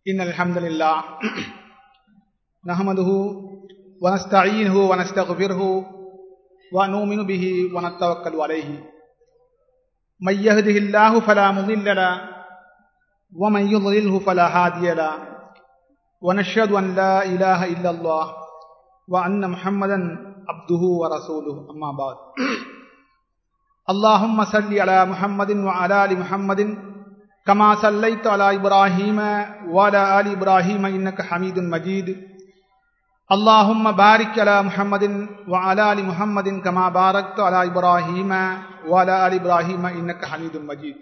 إن الحمد لله نحمده ونستعينه ونستغفره ونؤمن به ونتوكل عليه من يهده الله فلا مضل له ومن يضلله فلا هادي له ونشهد أن لا إله إلا الله وأن محمدا عبده ورسوله أما بعد اللهم صل على محمد وعلى آل محمد كما صليت على إبراهيم وعلى آل إبراهيم إنك حميد مجيد اللهم بارك على محمد وعلى آل محمد كما باركت على إبراهيم وعلى آل إبراهيم إنك حميد مجيد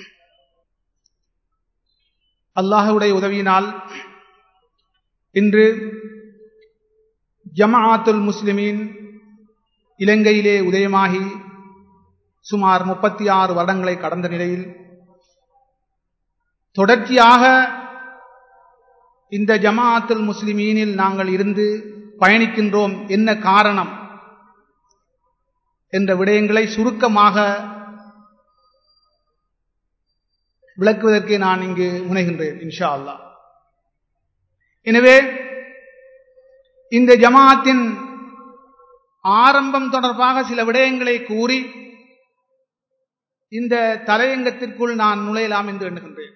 அல்லாஹுடைய உதவியினால் இன்று ஜமாஅத்துல் முஸ்லிமீன் இலங்கையிலே உதயமாகி சுமார் முப்பத்தி ஆறு வருடங்களை கடந்த நிலையில் தொடர்ச்சியாக இந்த ஜமாஅத்துல் முஸ்லிமீனில் நாங்கள் இருந்து பயணிக்கின்றோம் என்ன காரணம் என்ற விடயங்களை சுருக்கமாக விளக்குவதற்கு நான் இங்கு முனைகின்றேன் இன்ஷா அல்லா எனவே இந்த ஜமாத்தின் ஆரம்பம் தொடர்பாக சில விடயங்களை கூறி இந்த தலையங்கத்திற்குள் நான் நுழையலாம் என்று எண்ணுகின்றேன்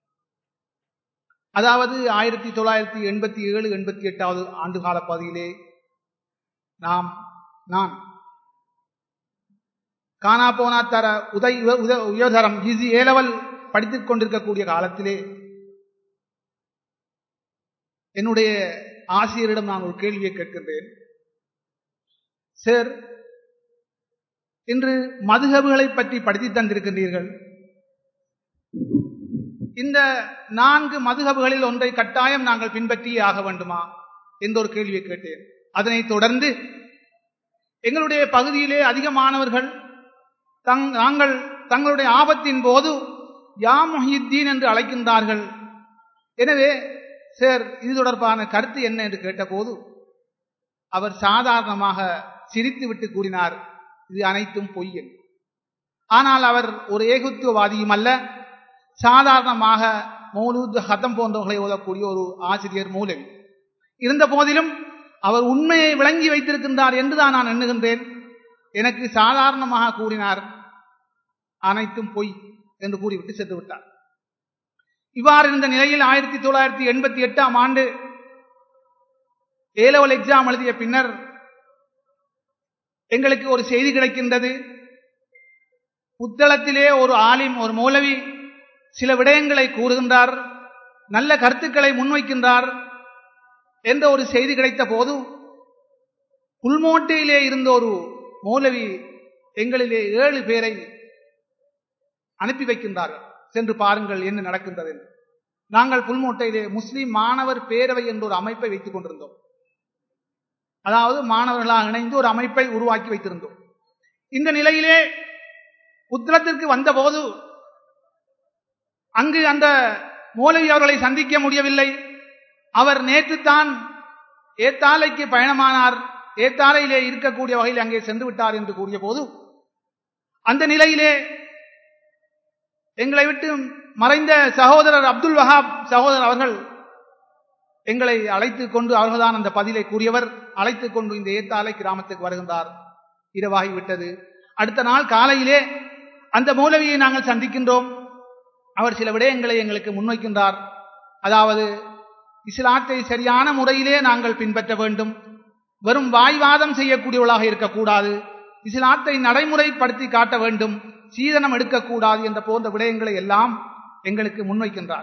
அதாவது ஆயிரத்தி தொள்ளாயிரத்தி எண்பத்தி ஏழு எண்பத்தி எட்டாவது ஆண்டு கால பகுதியிலே நாம் நான் காணா போனா தர உதய் உயர்தரம் ஈஸி ஏ லெவல் படித்துக் கொண்டிருக்கக்கூடிய காலத்திலே என்னுடைய ஆசிரியரிடம் நான் ஒரு கேள்வியை கேட்கின்றேன் சார் இன்று மதுகபுகளை பற்றி படித்து தந்திருக்கின்றீர்கள் இந்த நான்கு மதுகபுகளில் ஒன்றை கட்டாயம் நாங்கள் பின்பற்றியே ஆக வேண்டுமா என்ற ஒரு கேள்வியை கேட்டேன் அதனைத் தொடர்ந்து எங்களுடைய பகுதியிலே அதிக மாணவர்கள் தங் நாங்கள் தங்களுடைய ஆபத்தின் போது யா மொஹித்தீன் என்று அழைக்கின்றார்கள் எனவே சார் இது தொடர்பான கருத்து என்ன என்று கேட்டபோது அவர் சாதாரணமாக சிரித்துவிட்டு கூறினார் இது அனைத்தும் பொய்யன் ஆனால் அவர் ஒரு ஏகுத்துவவாதியும் அல்ல சாதாரணமாக மௌலூத் ஹதம் போன்றவர்களை ஓதக்கூடிய ஒரு ஆசிரியர் மூலவி இருந்த போதிலும் அவர் உண்மையை விளங்கி வைத்திருக்கின்றார் என்றுதான் நான் எண்ணுகின்றேன் எனக்கு சாதாரணமாக கூறினார் அனைத்தும் பொய் என்று கூறிவிட்டு சென்று விட்டார் இவ்வாறு இருந்த நிலையில் ஆயிரத்தி தொள்ளாயிரத்தி எண்பத்தி எட்டாம் ஆண்டு ஏலவல் எக்ஸாம் எழுதிய பின்னர் எங்களுக்கு ஒரு செய்தி கிடைக்கின்றது புத்தளத்திலே ஒரு ஆலிம் ஒரு மௌலவி சில விடயங்களை கூறுகின்றார் நல்ல கருத்துக்களை முன்வைக்கின்றார் என்ற ஒரு செய்தி கிடைத்த போது புல்மோட்டையிலே இருந்த ஒரு மௌலவி எங்களிலே ஏழு பேரை அனுப்பி வைக்கின்றார்கள் சென்று பாருங்கள் என்ன நடக்கின்றது என்று நாங்கள் புல்மோட்டையிலே முஸ்லிம் மாணவர் பேரவை என்ற ஒரு அமைப்பை வைத்துக் கொண்டிருந்தோம் அதாவது மாணவர்களாக இணைந்து ஒரு அமைப்பை உருவாக்கி வைத்திருந்தோம் இந்த நிலையிலே புத்தளத்திற்கு வந்தபோது அங்கு அந்த மௌலவி அவர்களை சந்திக்க முடியவில்லை அவர் நேற்று தான் ஏத்தாலைக்கு பயணமானார் ஏத்தாலையிலே இருக்கக்கூடிய வகையில் அங்கே சென்று விட்டார் என்று கூறிய போது அந்த நிலையிலே எங்களை விட்டு மறைந்த சகோதரர் அப்துல் வஹாப் சகோதரர் அவர்கள் எங்களை அழைத்துக் கொண்டு அவர்கள்தான் அந்த பதிலை கூறியவர் அழைத்துக் கொண்டு இந்த ஏத்தாலை கிராமத்துக்கு வருகின்றார் இரவாகி விட்டது அடுத்த நாள் காலையிலே அந்த மௌலவியை நாங்கள் சந்திக்கின்றோம் அவர் சில விடயங்களை எங்களுக்கு முன்வைக்கின்றார் அதாவது இஸ்லாத்தை சரியான முறையிலே நாங்கள் பின்பற்ற வேண்டும் வெறும் வாய்வாதம் செய்யக்கூடியவர்களாக இருக்கக்கூடாது இஸ்லாத்தை நடைமுறைப்படுத்தி காட்ட வேண்டும் சீதனம் எடுக்கக்கூடாது என்ற போன்ற விடயங்களை எல்லாம் எங்களுக்கு முன்வைக்கின்றார்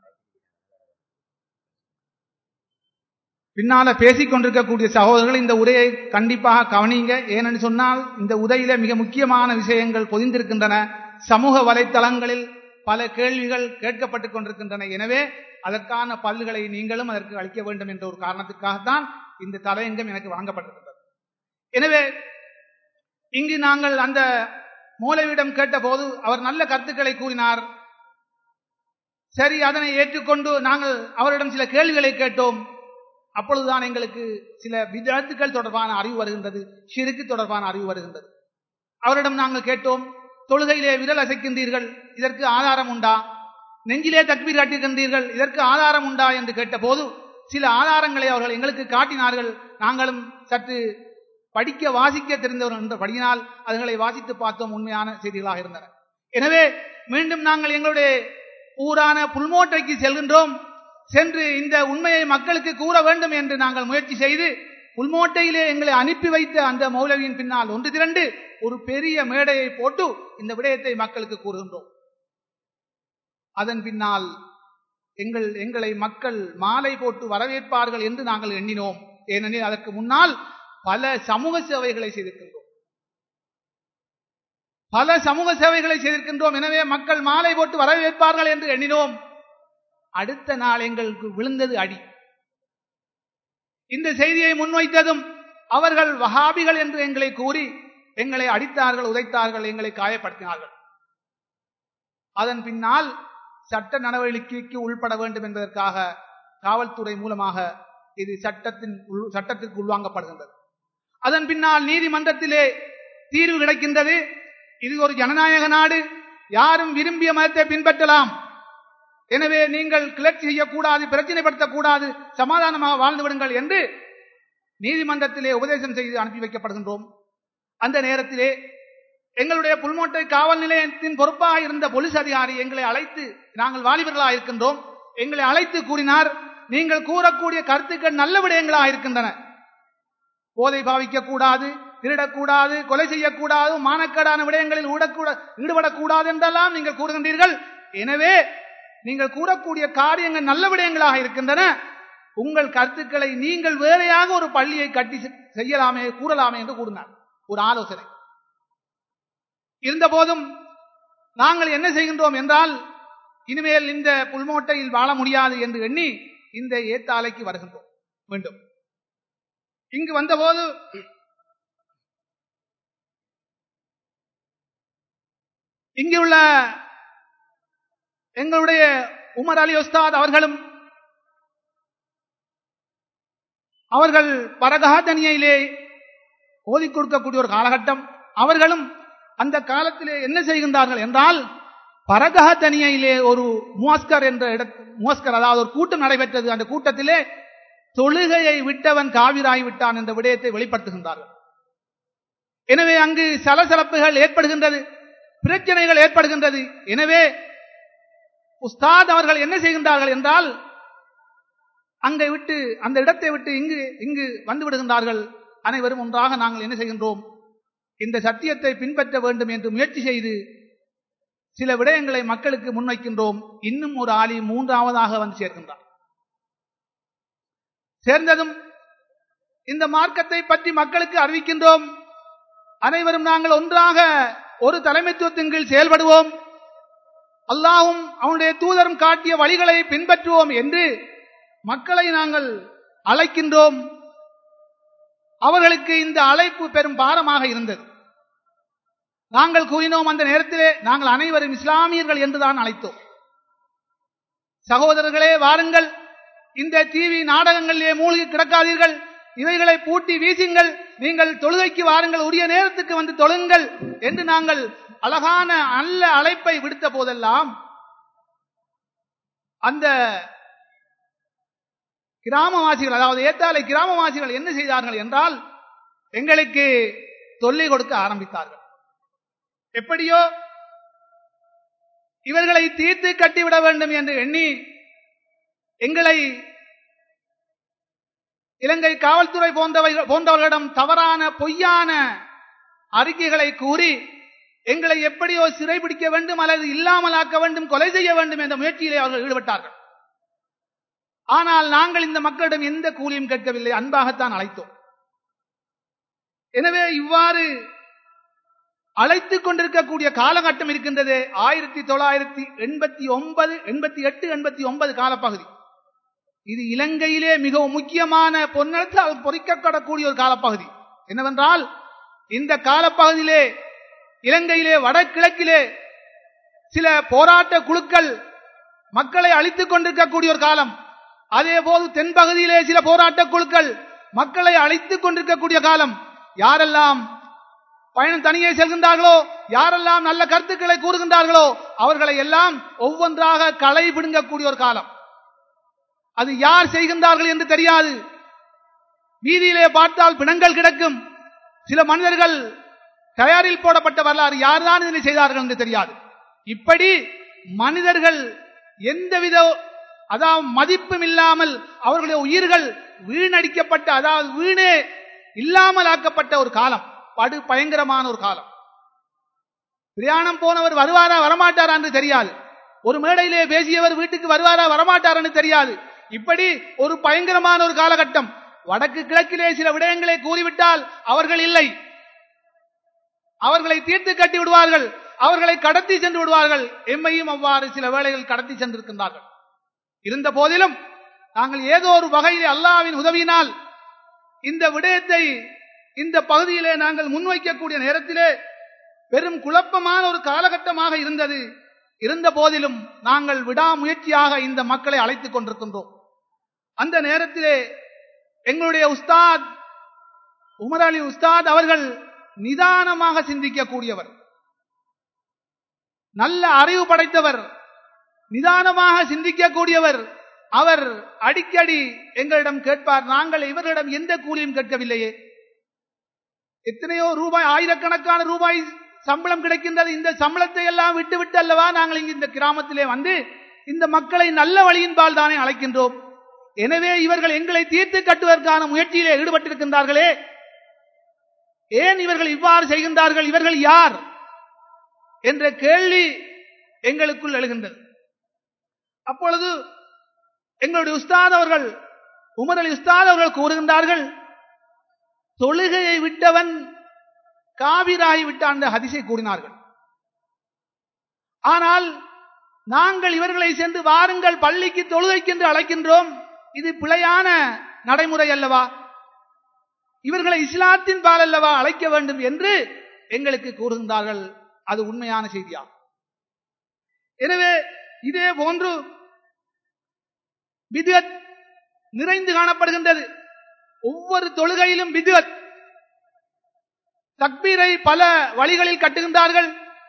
பின்னால பேசிக் கொண்டிருக்கக்கூடிய சகோதரர்கள் இந்த உரையை கண்டிப்பாக கவனிங்க ஏனென்று சொன்னால் இந்த உரையில மிக முக்கியமான விஷயங்கள் பொதிந்திருக்கின்றன சமூக வலைத்தளங்களில் பல கேள்விகள் கேட்கப்பட்டுக் கொண்டிருக்கின்றன எனவே அதற்கான பல்லுகளை நீங்களும் அதற்கு அளிக்க வேண்டும் என்ற ஒரு காரணத்திற்காகத்தான் இந்த தலையங்கம் எனக்கு வழங்கப்பட்டிருக்கிறது எனவே இங்கு நாங்கள் அந்த மூலவிடம் கேட்டபோது அவர் நல்ல கருத்துக்களை கூறினார் சரி அதனை ஏற்றுக்கொண்டு நாங்கள் அவரிடம் சில கேள்விகளை கேட்டோம் அப்பொழுதுதான் எங்களுக்கு சில விதத்துக்கள் தொடர்பான அறிவு வருகின்றது சிறுக்கு தொடர்பான அறிவு வருகின்றது அவரிடம் நாங்கள் கேட்டோம் தொழுகையிலே விரல் அசைக்கின்றீர்கள் இதற்கு ஆதாரம் உண்டா நெஞ்சிலே தக்பீர் காட்டுகின்றீர்கள் இதற்கு ஆதாரம் உண்டா என்று கேட்டபோது சில ஆதாரங்களை அவர்கள் எங்களுக்கு காட்டினார்கள் நாங்களும் சற்று படிக்க வாசிக்க தெரிந்தவர்கள் என்றபடியினால் அதுகளை வாசித்து பார்த்தோம் உண்மையான செய்திகளாக இருந்தன எனவே மீண்டும் நாங்கள் எங்களுடைய ஊரான புல்மோட்டைக்கு செல்கின்றோம் சென்று இந்த உண்மையை மக்களுக்கு கூற வேண்டும் என்று நாங்கள் முயற்சி செய்து புல்மோட்டையிலே எங்களை அனுப்பி வைத்த அந்த மௌலவியின் பின்னால் ஒன்று திரண்டு ஒரு பெரிய மேடையை போட்டு இந்த விடயத்தை மக்களுக்கு கூறுகின்றோம் அதன் பின்னால் எங்கள் எங்களை மக்கள் மாலை போட்டு வரவேற்பார்கள் என்று நாங்கள் எண்ணினோம் ஏனெனில் அதற்கு முன்னால் பல சமூக சேவைகளை செய்திருக்கின்றோம் பல சமூக சேவைகளை செய்திருக்கின்றோம் எனவே மக்கள் மாலை போட்டு வரவேற்பார்கள் என்று எண்ணினோம் அடுத்த நாள் எங்களுக்கு விழுந்தது அடி இந்த செய்தியை முன்வைத்ததும் அவர்கள் வஹாபிகள் என்று எங்களை கூறி எங்களை அடித்தார்கள் உதைத்தார்கள் எங்களை காயப்படுத்தினார்கள் அதன் பின்னால் சட்ட நடவடிக்கைக்கு உள்பட வேண்டும் என்பதற்காக காவல்துறை மூலமாக இது சட்டத்தின் சட்டத்திற்கு உள்வாங்கப்படுகின்றது அதன் பின்னால் நீதிமன்றத்திலே தீர்வு கிடைக்கின்றது இது ஒரு ஜனநாயக நாடு யாரும் விரும்பிய மதத்தை பின்பற்றலாம் எனவே நீங்கள் கிளர்ச்சி செய்யக்கூடாது பிரச்சனைப்படுத்தக்கூடாது சமாதானமாக வாழ்ந்து விடுங்கள் என்று நீதிமன்றத்திலே உபதேசம் செய்து அனுப்பி வைக்கப்படுகின்றோம் அந்த நேரத்திலே எங்களுடைய புல்மோட்டை காவல் நிலையத்தின் பொறுப்பாக இருந்த போலீஸ் அதிகாரி எங்களை அழைத்து நாங்கள் வாலிபர்களாக இருக்கின்றோம் எங்களை அழைத்து கூறினார் நீங்கள் கூறக்கூடிய கருத்துக்கள் நல்ல விடயங்களாக இருக்கின்றன போதை பாவிக்க கூடாது திருடக்கூடாது கொலை செய்யக்கூடாது மானக்கேடான விடயங்களில் ஈடுபடக்கூடாது என்றெல்லாம் நீங்கள் கூறுகின்றீர்கள் எனவே நீங்கள் கூறக்கூடிய காரியங்கள் நல்ல விடயங்களாக இருக்கின்றன உங்கள் கருத்துக்களை நீங்கள் வேறையாக ஒரு பள்ளியை கட்டி செய்யலாமே கூறலாமே என்று கூறினார் ஒரு ஆலோசனை இருந்த போதும் நாங்கள் என்ன செய்கின்றோம் என்றால் இனிமேல் இந்த புல்மோட்டையில் வாழ முடியாது என்று எண்ணி இந்த ஏத்தாலைக்கு வருகின்றோம் மீண்டும் இங்கு வந்தபோது இங்குள்ள எங்களுடைய உமர் அலி உஸ்தாத் அவர்களும் அவர்கள் பரகாதனியிலே ஓதி கொடுக்கக்கூடிய ஒரு காலகட்டம் அவர்களும் அந்த காலத்திலே என்ன செய்கின்றார்கள் என்றால் பரகஹ தனியிலே ஒரு முவாஸ்கர் என்ற இட முவாஸ்கர் அதாவது ஒரு கூட்டம் நடைபெற்றது அந்த கூட்டத்திலே தொழுகையை விட்டவன் காவிராகி விட்டான் என்ற விடயத்தை வெளிப்படுத்துகின்றார்கள் எனவே அங்கு சலசலப்புகள் ஏற்படுகின்றது பிரச்சனைகள் ஏற்படுகின்றது எனவே உஸ்தாத் அவர்கள் என்ன செய்கின்றார்கள் என்றால் அங்கை விட்டு அந்த இடத்தை விட்டு இங்கு இங்கு வந்து விடுகின்றார்கள் அனைவரும் ஒன்றாக நாங்கள் என்ன செய்கின்றோம் இந்த சத்தியத்தை பின்பற்ற வேண்டும் என்று முயற்சி செய்து சில விடயங்களை மக்களுக்கு முன்வைக்கின்றோம் இன்னும் ஒரு ஆளி மூன்றாவதாக வந்து சேர்க்கின்றார் சேர்ந்ததும் இந்த மார்க்கத்தை பற்றி மக்களுக்கு அறிவிக்கின்றோம் அனைவரும் நாங்கள் ஒன்றாக ஒரு தலைமைத்துவத்தின் கீழ் செயல்படுவோம் அல்லாவும் அவனுடைய தூதரும் காட்டிய வழிகளை பின்பற்றுவோம் என்று மக்களை நாங்கள் அழைக்கின்றோம் அவர்களுக்கு இந்த அழைப்பு பெரும் பாரமாக இருந்தது நாங்கள் கூறினோம் அந்த நேரத்திலே நாங்கள் அனைவரும் இஸ்லாமியர்கள் என்றுதான் அழைத்தோம் சகோதரர்களே வாருங்கள் இந்த டிவி நாடகங்களிலே மூழ்கி கிடக்காதீர்கள் இவைகளை பூட்டி வீசுங்கள் நீங்கள் தொழுகைக்கு வாருங்கள் உரிய நேரத்துக்கு வந்து தொழுங்கள் என்று நாங்கள் அழகான நல்ல அழைப்பை விடுத்த போதெல்லாம் அந்த கிராமவாசிகள் அதாவது ஏத்தாலை கிராமவாசிகள் என்ன செய்தார்கள் என்றால் எங்களுக்கு தொல்லை கொடுக்க ஆரம்பித்தார்கள் எப்படியோ இவர்களை தீர்த்து கட்டிவிட வேண்டும் என்று எண்ணி எங்களை இலங்கை காவல்துறை போன்றவை போன்றவர்களிடம் தவறான பொய்யான அறிக்கைகளை கூறி எங்களை எப்படியோ சிறைபிடிக்க வேண்டும் அல்லது இல்லாமலாக்க வேண்டும் கொலை செய்ய வேண்டும் என்ற முயற்சியிலே அவர்கள் ஈடுபட்டார்கள் ஆனால் நாங்கள் இந்த மக்களிடம் எந்த கூலியும் கேட்கவில்லை அன்பாகத்தான் அழைத்தோம் எனவே இவ்வாறு அழைத்துக் கொண்டிருக்கக்கூடிய காலகட்டம் இருக்கின்றது ஆயிரத்தி தொள்ளாயிரத்தி எண்பத்தி ஒன்பது எண்பத்தி எட்டு எண்பத்தி ஒன்பது காலப்பகுதி இது இலங்கையிலே மிகவும் முக்கியமான பொன்னெழுத்தால் பொறிக்கப்படக்கூடிய ஒரு காலப்பகுதி என்னவென்றால் இந்த காலப்பகுதியிலே இலங்கையிலே வடகிழக்கிலே சில போராட்ட குழுக்கள் மக்களை அழித்துக் கொண்டிருக்கக்கூடிய ஒரு காலம் அதே போது தென்பகுதியிலே சில போராட்ட குழுக்கள் மக்களை அழித்துக் கொண்டிருக்கக்கூடிய காலம் யாரெல்லாம் பயணம் தனியே செல்கின்றார்களோ யாரெல்லாம் நல்ல கருத்துக்களை கூறுகின்றார்களோ அவர்களை எல்லாம் ஒவ்வொன்றாக களை பிடுங்கக்கூடிய ஒரு காலம் அது யார் செய்கின்றார்கள் என்று தெரியாது வீதியிலே பார்த்தால் பிணங்கள் கிடக்கும் சில மனிதர்கள் தயாரில் போடப்பட்ட வரலாறு யார்தான் இதனை செய்தார்கள் என்று தெரியாது இப்படி மனிதர்கள் எந்தவித அதாவது மதிப்பும் இல்லாமல் அவர்களுடைய உயிர்கள் வீணடிக்கப்பட்ட அதாவது வீணே இல்லாமல் ஆக்கப்பட்ட ஒரு காலம் படு பயங்கரமான ஒரு காலம் பிரயாணம் போனவர் வருவாரா வரமாட்டாரா என்று தெரியாது ஒரு மேடையிலே பேசியவர் வீட்டுக்கு வருவாரா வரமாட்டாரா என்று தெரியாது இப்படி ஒரு பயங்கரமான ஒரு காலகட்டம் வடக்கு கிழக்கிலே சில விடயங்களை கூறிவிட்டால் அவர்கள் இல்லை அவர்களை தீர்த்து கட்டி விடுவார்கள் அவர்களை கடத்தி சென்று விடுவார்கள் எம்மையும் அவ்வாறு சில வேளைகள் கடத்தி சென்றிருக்கின்றார்கள் இருந்த போதிலும் நாங்கள் ஏதோ ஒரு வகையில் அல்லாவின் உதவியினால் இந்த விடயத்தை இந்த பகுதியிலே நாங்கள் முன்வைக்கக்கூடிய நேரத்திலே பெரும் குழப்பமான ஒரு காலகட்டமாக இருந்தது இருந்த போதிலும் நாங்கள் விடாமுயற்சியாக இந்த மக்களை அழைத்துக் கொண்டிருக்கின்றோம் அந்த நேரத்திலே எங்களுடைய உஸ்தாத் உமர் அலி உஸ்தாத் அவர்கள் நிதானமாக சிந்திக்கக்கூடியவர் நல்ல அறிவு படைத்தவர் நிதானமாக சிந்திக்கக்கூடியவர் அவர் அடிக்கடி எங்களிடம் கேட்பார் நாங்கள் இவர்களிடம் எந்த கூலியும் கேட்கவில்லையே எத்தனையோ ரூபாய் ஆயிரக்கணக்கான ரூபாய் சம்பளம் கிடைக்கின்றது இந்த சம்பளத்தை எல்லாம் விட்டு விட்டு அல்லவா நாங்கள் இங்கு இந்த கிராமத்திலே வந்து இந்த மக்களை நல்ல வழியின்பால் தானே அழைக்கின்றோம் எனவே இவர்கள் எங்களை தீர்த்து கட்டுவதற்கான முயற்சியிலே ஈடுபட்டிருக்கின்றார்களே ஏன் இவர்கள் இவ்வாறு செய்கின்றார்கள் இவர்கள் யார் என்ற கேள்வி எங்களுக்குள் எழுகின்றது அப்பொழுது எங்களுடைய உஸ்தாத் அவர்கள் உமர் அலி உஸ்தாத் அவர்கள் கூறுகின்றார்கள் தொழுகையை விட்டவன் காவிராகி விட்டான் என்ற ஹதிசை கூறினார்கள் ஆனால் நாங்கள் இவர்களை சென்று வாருங்கள் பள்ளிக்கு தொழுகைக்கென்று அழைக்கின்றோம் இது பிழையான நடைமுறை அல்லவா இவர்களை இஸ்லாத்தின் பால் அல்லவா அழைக்க வேண்டும் என்று எங்களுக்கு கூறுகின்றார்கள் அது உண்மையான செய்தியா எனவே இதே போன்று விதுவத் நிறைந்து காணப்படுகின்றது ஒவ்வொரு தொழுகையிலும் விதுவத் தக்பீரை பல வழிகளில் கட்டுகின்றார்கள்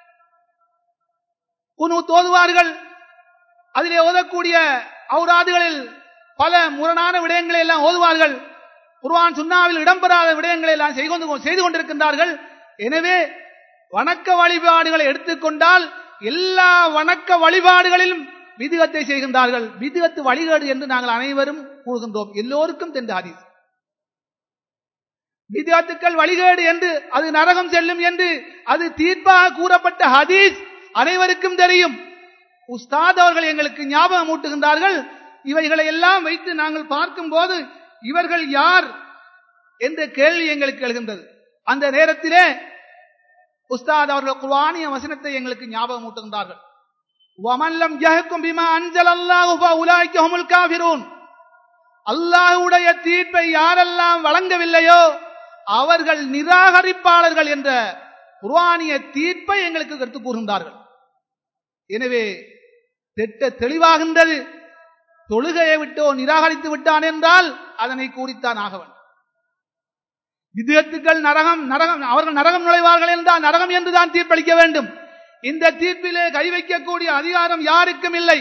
குனு தோதுவார்கள் அதிலே ஓதக்கூடிய ஔராதுகளில் பல முரணான விடயங்களை எல்லாம் ஓதுவார்கள் குர்வான் சுண்ணாவில் இடம்பெறாத விடயங்களை எல்லாம் செய்து கொண்டிருக்கின்றார்கள் எனவே வணக்க வழிபாடுகளை எடுத்துக்கொண்டால் எல்லா வணக்க வழிபாடுகளிலும் விதுகத்தை செய்கின்றார்கள் விதுகத்து வழிகேடு என்று நாங்கள் அனைவரும் கூறுகின்றோம் எல்லோருக்கும் தெரிந்த ஹதீஸ் விதியாத்துக்கள் வழிகேடு என்று அது நரகம் செல்லும் என்று அது தீர்ப்பாக கூறப்பட்ட ஹதீஸ் அனைவருக்கும் தெரியும் உஸ்தாத் அவர்கள் எங்களுக்கு ஞாபகம் ஊட்டுகின்றார்கள் இவைகளை எல்லாம் வைத்து நாங்கள் பார்க்கும் போது இவர்கள் யார் என்ற கேள்வி எங்களுக்கு எழுகின்றது அந்த நேரத்திலே உஸ்தாத் அவர்கள் குர்ஆனிய வசனத்தை எங்களுக்கு ஞாபகம் ஊட்டுகின்றார்கள் வமல்லம் யஹ்கும் பிமா அன்ஜலல்லாஹு ஃபஉலாயிக ஹுமுல் காஃபிரூன் அல்லாஹ்வுடைய தீர்ப்பை யாரெல்லாம் வழங்கவில்லையோ அவர்கள் நிராகரிப்பாளர்கள் என்ற குர்ஆனிய தீர்ப்பை எங்களுக்கு எடுத்து கூறுகின்றார்கள் எனவே திட்ட தெளிவாகின்றது தொழுகையை விட்டோ நிராகரித்து விட்டான் என்றால் அதனை கூறித்தான் ஆக வேண்டும் விதத்துக்கள் நரகம் நரகம் அவர்கள் நரகம் நுழைவார்கள் என்றால் நரகம் என்றுதான் தீர்ப்பளிக்க வேண்டும் இந்த தீர்ப்பிலே கை வைக்கக்கூடிய அதிகாரம் யாருக்கும் இல்லை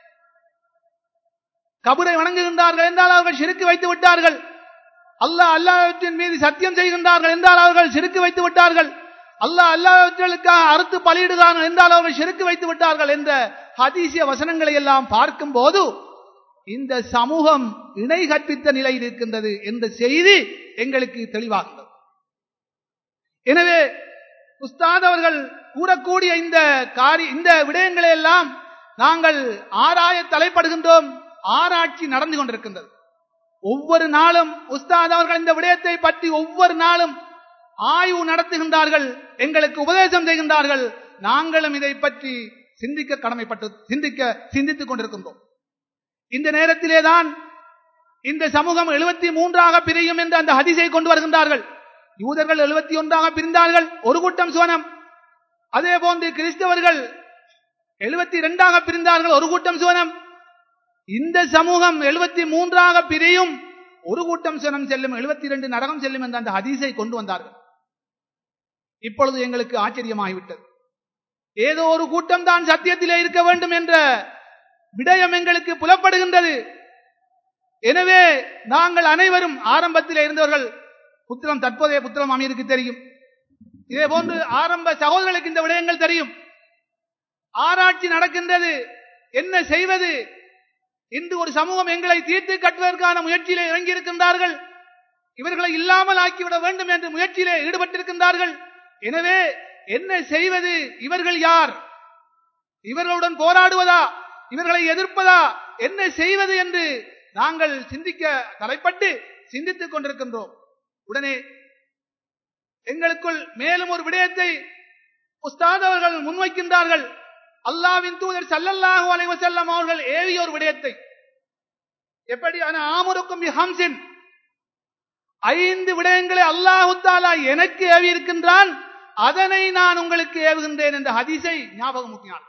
கபரை வணங்குகின்றார்கள் என்றால் அவர்கள் சிறுக்கு வைத்து விட்டார்கள் அல்லாஹ் அல்லாஹ்வின் மீது சத்தியம் செய்கின்றார்கள் என்றால் அவர்கள் சிறுக்கு வைத்து விட்டார்கள் அல்லாஹ் அல்லாஹ்விற்காக அறுத்து பலியிடுகிறார்கள் என்றால் அவர்கள் சிறுக்கு வைத்து விட்டார்கள் என்ற ஹதீசிய வசனங்களை எல்லாம் பார்க்கும் போது இந்த சமூகம் இணை கற்பித்த நிலையில் இருக்கின்றது என்ற செய்தி எங்களுக்கு தெளிவாகின்றது எனவே உஸ்தாத் அவர்கள் கூறக்கூடிய இந்த காரி இந்த விடயங்களை எல்லாம் நாங்கள் ஆராய தலைப்படுகின்றோம் ஆராய்ச்சி நடந்து கொண்டிருக்கின்றது ஒவ்வொரு நாளும் உஸ்தாத் அவர்கள் இந்த விடயத்தை பற்றி ஒவ்வொரு நாளும் ஆய்வு நடத்துகின்றார்கள் எங்களுக்கு உபதேசம் செய்கின்றார்கள் நாங்களும் இதை பற்றி சிந்திக்க கடமைப்பட்டு சிந்திக்க சிந்தித்துக் கொண்டிருக்கின்றோம் இந்த நேரத்திலே தான் இந்த சமூகம் எழுபத்தி மூன்றாக பிரியும் என்று அந்த ஹதிசை கொண்டு வருகின்றார்கள் யூதர்கள் எழுபத்தி ஒன்றாக பிரிந்தார்கள் ஒரு கூட்டம் சுவனம் அதே போன்று கிறிஸ்தவர்கள் எழுபத்தி இரண்டாக பிரிந்தார்கள் ஒரு கூட்டம் சுவனம் இந்த சமூகம் எழுபத்தி மூன்றாக பிரியும் ஒரு கூட்டம் சுவனம் செல்லும் எழுபத்தி இரண்டு நரகம் செல்லும் என்ற அந்த ஹதீஸை கொண்டு வந்தார்கள் இப்பொழுது எங்களுக்கு ஆச்சரியமாகிவிட்டது ஏதோ ஒரு கூட்டம் தான் சத்தியத்திலே இருக்க வேண்டும் என்ற விடயம் எங்களுக்கு புலப்படுகின்றது எனவே நாங்கள் அனைவரும் ஆரம்பத்திலே இருந்தவர்கள் புத்திரம் தற்போதைய புத்திரம் அமீருக்கு தெரியும் இதே போன்று ஆரம்ப சகோதரர்களுக்கு இந்த விடயங்கள் தெரியும் ஆராய்ச்சி நடக்கின்றது என்ன செய்வது இன்று ஒரு சமூகம் எங்களை தீர்த்து கட்டுவதற்கான முயற்சியிலே இறங்கியிருக்கின்றார்கள் இவர்களை இல்லாமல் ஆக்கிவிட வேண்டும் என்ற முயற்சியிலே ஈடுபட்டிருக்கின்றார்கள் எனவே என்ன செய்வது இவர்கள் யார் இவர்களுடன் போராடுவதா இவர்களை எதிர்ப்பதா என்ன செய்வது என்று நாங்கள் சிந்திக்க தலைப்பட்டு சிந்தித்துக் கொண்டிருக்கின்றோம் உடனே எங்களுக்குள் மேலும் ஒரு விடயத்தை உஸ்தாத் அவர்கள் முன்வைக்கின்றார்கள் அல்லாவின் தூதர் சல்லல்லாஹு அலைஹி வஸல்லம் அவர்கள் ஏவிய ஒரு விடயத்தை எப்படி அன ஆமுருக்கும் ஹம்சின் ஐந்து விடயங்களை அல்லாஹு தாலா எனக்கு ஏவி இருக்கின்றான் அதனை நான் உங்களுக்கு ஏவுகின்றேன் என்ற ஹதீஸை ஞாபகம் ஊட்டினார்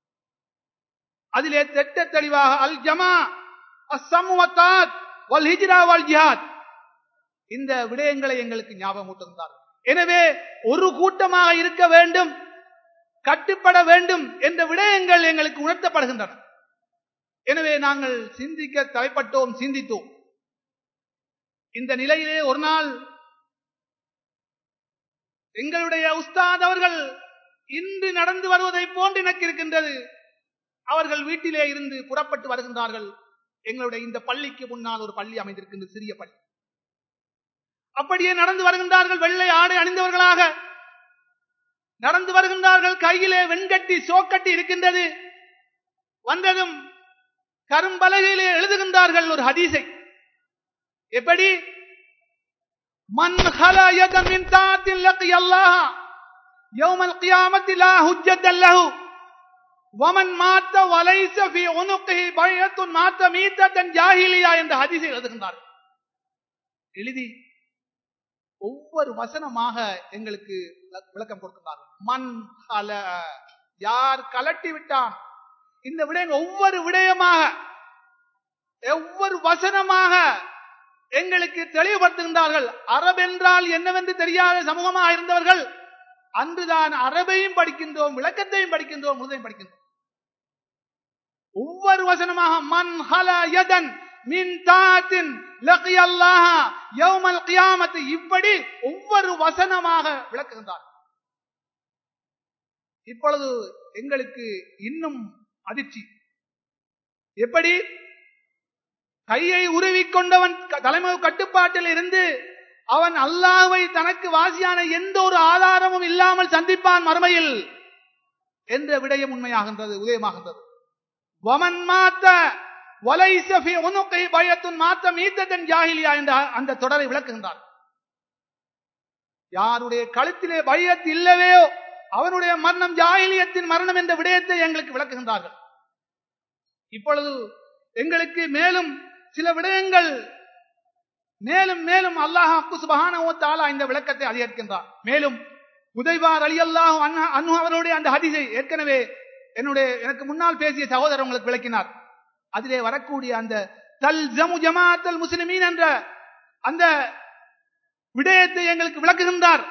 அதிலே திட்ட தெளிவாக அல் ஜமா அஸ்ஸமுவத்தாத் வல் ஹிஜ்ரா வல் ஜிஹாத் இந்த விடயங்களை எங்களுக்கு ஞாபகம் ஊட்டுகின்றார் எனவே ஒரு கூட்டமாக இருக்க வேண்டும் கட்டுப்பட வேண்டும் என்ற விடயங்கள் எங்களுக்கு உணர்த்தப்படுகின்றன எனவே நாங்கள் சிந்திக்க தலைப்பட்டோம் சிந்தித்தோம் இந்த நிலையிலே ஒரு நாள் எங்களுடைய உஸ்தாத் அவர்கள் இன்று நடந்து வருவதை போன்று எனக்கு இருக்கின்றது அவர்கள் வீட்டிலே இருந்து புறப்பட்டு வருகின்றார்கள் எங்களுடைய இந்த பள்ளிக்கு முன்னால் ஒரு பள்ளி அமைந்திருக்கின்றது சிறிய பள்ளி அப்படியே நடந்து வருகின்றார்கள் வெள்ளை ஆடை அணிந்தவர்களாக நடந்து வருகின்றார்கள் கையிலே வெண்கட்டி சோக்கட்டி இருக்கின்றது வந்ததும் கரும்பலகையிலே எழுதுகின்றார்கள் ஒரு ஹதீஸை எப்படி மன் خلا يدا من طاعة لقي الله يوم القيامة لا حجة له ومن مات وليس في عنقه بيعة مات ميتة جاهلية என்ற ஹதீஸை எழுதுகின்றார்கள் எழுதி ஒவ்வொரு வசனமாக எங்களுக்கு விளக்கம் கொடுக்கின்றார்கள் மண் கல யார் கலட்டி விட்டான் இந்த விடயம் ஒவ்வொரு விடயமாக ஒவ்வொரு வசனமாக எங்களுக்கு தெளிவுபடுத்துகின்றார்கள் அரபு என்றால் என்னவென்று தெரியாத சமூகமாக இருந்தவர்கள் அன்றுதான் அரபையும் படிக்கின்றோம் விளக்கத்தையும் படிக்கின்றோம் முழுதையும் படிக்கின்றோம் ஒவ்வொரு வசனமாக மன் ஹல யதன் மின் தாத்தின் லகி அல்லாஹ யௌமல் கியாமத்து இப்படி ஒவ்வொரு வசனமாக விளக்குகின்றார் இப்பொழுது எங்களுக்கு இன்னும் அதிர்ச்சி எப்படி கையை உருவிக்கொண்டவன் தலைமை கட்டுப்பாட்டில் இருந்து அவன் அல்லாஹ்வை தனக்கு வாசியான எந்த ஒரு ஆதாரமும் இல்லாமல் சந்திப்பான் மறுமையில் என்ற விடயம் உண்மையாகின்றது உதயமாகின்றது வமன் மாத்த வலைசபி உனுக்கை பயத்துன் மாத்த மீத்ததன் ஜாகிலியா என்ற அந்த தொடரை விளக்குகின்றார் யாருடைய கழுத்திலே பயத் இல்லவே அவனுடைய மரணம் ஜாகிலியத்தின் மரணம் என்ற விடயத்தை எங்களுக்கு விளக்குகின்றார்கள் இப்பொழுது எங்களுக்கு மேலும் சில விடயங்கள் மேலும் மேலும் அல்லாஹ் சுபஹான இந்த விளக்கத்தை அதிகரிக்கின்றார் மேலும் உதைவார் அலி அல்லாஹ் அன்னு அவருடைய அந்த ஹதிசை ஏற்கனவே என்னுடைய எனக்கு முன்னால் பேசிய சகோதரர் உங்களுக்கு விளக்கினார் அதிலே வரக்கூடிய அந்த தல் ஜமு ஜமாத்தல் முஸ்லிமீன் என்ற அந்த விடயத்தை எங்களுக்கு விளக்குகின்றார்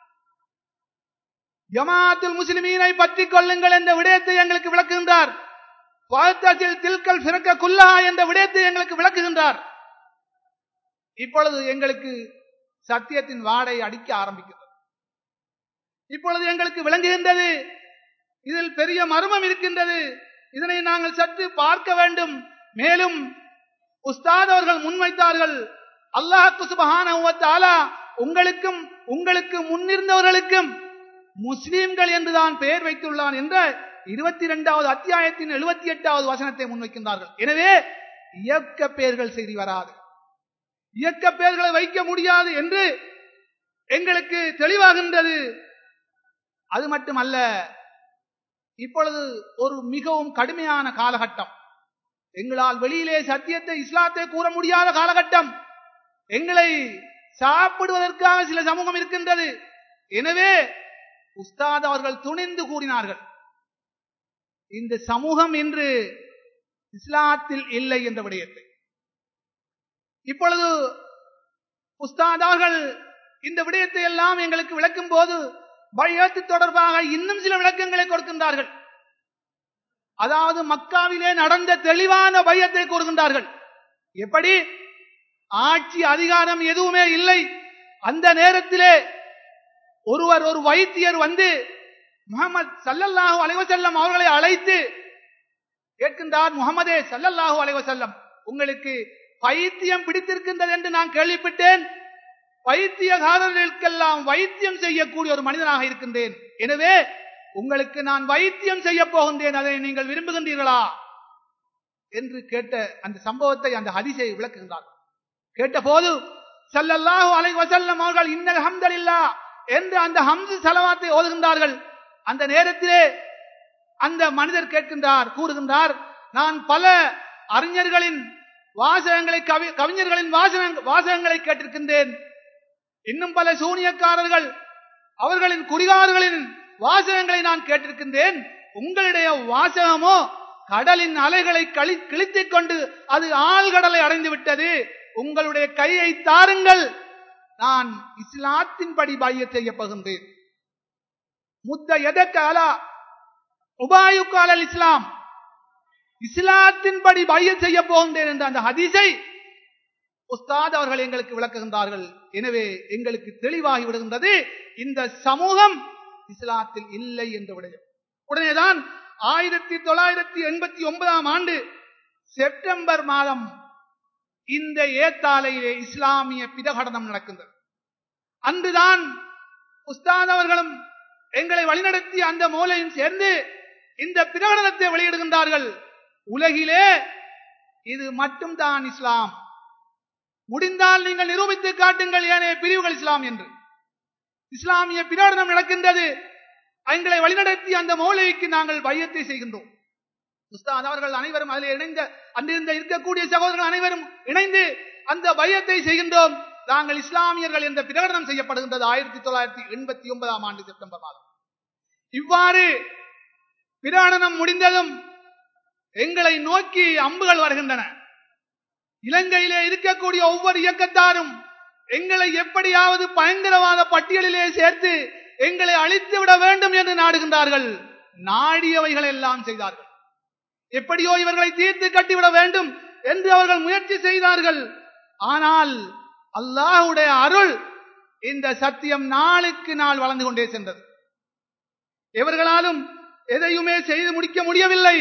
ஜமாத்துல் முஸ்லிமீனை பற்றி கொள்ளுங்கள் என்ற விடயத்தை எங்களுக்கு விளக்குகின்றார் தில்கல் பிறக்க குல்லா என்ற விடயத்தை எங்களுக்கு விளக்குகின்றார் இப்பொழுது எங்களுக்கு சத்தியத்தின் வாடை அடிக்க ஆரம்பிக்கிறது இப்பொழுது எங்களுக்கு விளங்குகின்றது இதில் பெரிய மர்மம் இருக்கின்றது இதனை நாங்கள் சற்று பார்க்க வேண்டும் மேலும் உஸ்தாத் அவர்கள் முன்வைத்தார்கள் அல்லாஹு சுபஹான உங்களுக்கும் உங்களுக்கு முன்னிருந்தவர்களுக்கும் முஸ்லீம்கள் என்றுதான் பெயர் வைத்துள்ளான் என்ற இருபத்தி இரண்டாவது அத்தியாயத்தின் எழுபத்தி எட்டாவது வசனத்தை முன்வைக்கின்றார்கள் எனவே இயக்க பெயர்கள் செய்தி வராது இயக்க பெயர்களை வைக்க முடியாது என்று எங்களுக்கு தெளிவாகின்றது அது மட்டுமல்ல இப்பொழுது ஒரு மிகவும் கடுமையான காலகட்டம் எங்களால் வெளியிலே சத்தியத்தை இஸ்லாத்தை கூற முடியாத காலகட்டம் எங்களை சாப்பிடுவதற்காக சில சமூகம் இருக்கின்றது எனவே உஸ்தாத் அவர்கள் துணிந்து கூறினார்கள் இந்த சமூகம் இன்று இஸ்லாத்தில் இல்லை என்ற விடயத்தை இப்பொழுது உஸ்தாதார்கள் இந்த விடயத்தை எல்லாம் எங்களுக்கு விளக்கும் போது பையத்து தொடர்பாக இன்னும் சில விளக்கங்களை கொடுக்கின்றார்கள் அதாவது மக்காவிலே நடந்த தெளிவான பையத்தை கூறுகின்றார்கள் எப்படி ஆட்சி அதிகாரம் எதுவுமே இல்லை அந்த நேரத்திலே ஒருவர் ஒரு வைத்தியர் வந்து முகமது சல்லல்லாஹு அலைவசல்லம் அவர்களை அழைத்து கேட்கின்றார் முகமதே சல்லல்லாஹு அலைவசல்லம் உங்களுக்கு பைத்தியம் பிடித்திருக்கின்றது என்று நான் கேள்விப்பட்டேன் வைத்தியகாரர்களுக்கெல்லாம் வைத்தியம் செய்யக்கூடிய ஒரு மனிதனாக இருக்கின்றேன் எனவே உங்களுக்கு நான் வைத்தியம் செய்ய போகின்றேன் அதை நீங்கள் விரும்புகின்றீர்களா என்று கேட்ட அந்த சம்பவத்தை அந்த ஹதிசை விளக்குகின்றார் கேட்ட போது சல்லல்லாஹு அலை வசல்லம் அவர்கள் இன்னல் ஹம்தலில்லா என்று அந்த ஹம்சு செலவாத்தை ஓதுகின்றார்கள் அந்த நேரத்திலே அந்த மனிதர் கேட்கின்றார் கூறுகின்றார் நான் பல அறிஞர்களின் வாசகங்களை கவி கவிஞர்களின் வாசக வாசகங்களை கேட்டிருக்கின்றேன் இன்னும் பல சூனியக்காரர்கள் அவர்களின் குடிகாரர்களின் வாசகங்களை நான் கேட்டிருக்கின்றேன் உங்களுடைய வாசகமோ கடலின் அலைகளை களி கிழித்துக் கொண்டு அது ஆழ்கடலை அடைந்து விட்டது உங்களுடைய கையை தாருங்கள் நான் இஸ்லாத்தின்படி பைய செய்ய பகுந்தேன் முத்த எதக்க அலா உபாயுக்காலல் இஸ்லாம் இஸ்லாத்தின்படி பைய செய்ய போகின்றேன் என்ற அந்த ஹதீஸை உஸ்தாத் அவர்கள் எங்களுக்கு விளக்குகின்றார்கள் எனவே எங்களுக்கு தெளிவாகி விடுகின்றது இந்த சமூகம் இஸ்லாத்தில் இல்லை என்ற விடயம் உடனேதான் ஆயிரத்தி தொள்ளாயிரத்தி எண்பத்தி ஒன்பதாம் ஆண்டு செப்டம்பர் மாதம் இந்த ஏத்தாலையிலே இஸ்லாமிய பிரகடனம் நடக்கின்றது அன்றுதான் உஸ்தாத் அவர்களும் எங்களை வழிநடத்தி அந்த மூலையும் சேர்ந்து இந்த பிரகடனத்தை வெளியிடுகின்றார்கள் உலகிலே இது மட்டும்தான் இஸ்லாம் முடிந்தால் நீங்கள் நிரூபித்து காட்டுங்கள் ஏனைய பிரிவுகள் இஸ்லாம் என்று இஸ்லாமிய பிரகடனம் நடக்கின்றது எங்களை வழிநடத்தி அந்த மௌலைக்கு நாங்கள் பையத்தை செய்கின்றோம் உஸ்தாத் அவர்கள் அனைவரும் அதில் இணைந்த அன்றிருந்த இருக்கக்கூடிய சகோதரர்கள் அனைவரும் இணைந்து அந்த பையத்தை செய்கின்றோம் நாங்கள் இஸ்லாமியர்கள் என்ற பிரகடனம் செய்யப்படுகின்றது ஆயிரத்தி தொள்ளாயிரத்தி எண்பத்தி ஒன்பதாம் ஆண்டு செப்டம்பர் மாதம் இவ்வாறு பிரகடனம் முடிந்ததும் எங்களை நோக்கி அம்புகள் வருகின்றன இலங்கையிலே இருக்கக்கூடிய ஒவ்வொரு இயக்கத்தாரும் எங்களை எப்படியாவது பயங்கரவாத பட்டியலிலே சேர்த்து எங்களை அழித்து விட வேண்டும் என்று நாடுகின்றார்கள் நாடியவைகள் எல்லாம் செய்தார்கள் எப்படியோ இவர்களை தீர்த்து கட்டிவிட வேண்டும் என்று அவர்கள் முயற்சி செய்தார்கள் ஆனால் அல்லாஹுடைய அருள் இந்த சத்தியம் நாளுக்கு நாள் வளர்ந்து கொண்டே சென்றது எவர்களாலும் எதையுமே செய்து முடிக்க முடியவில்லை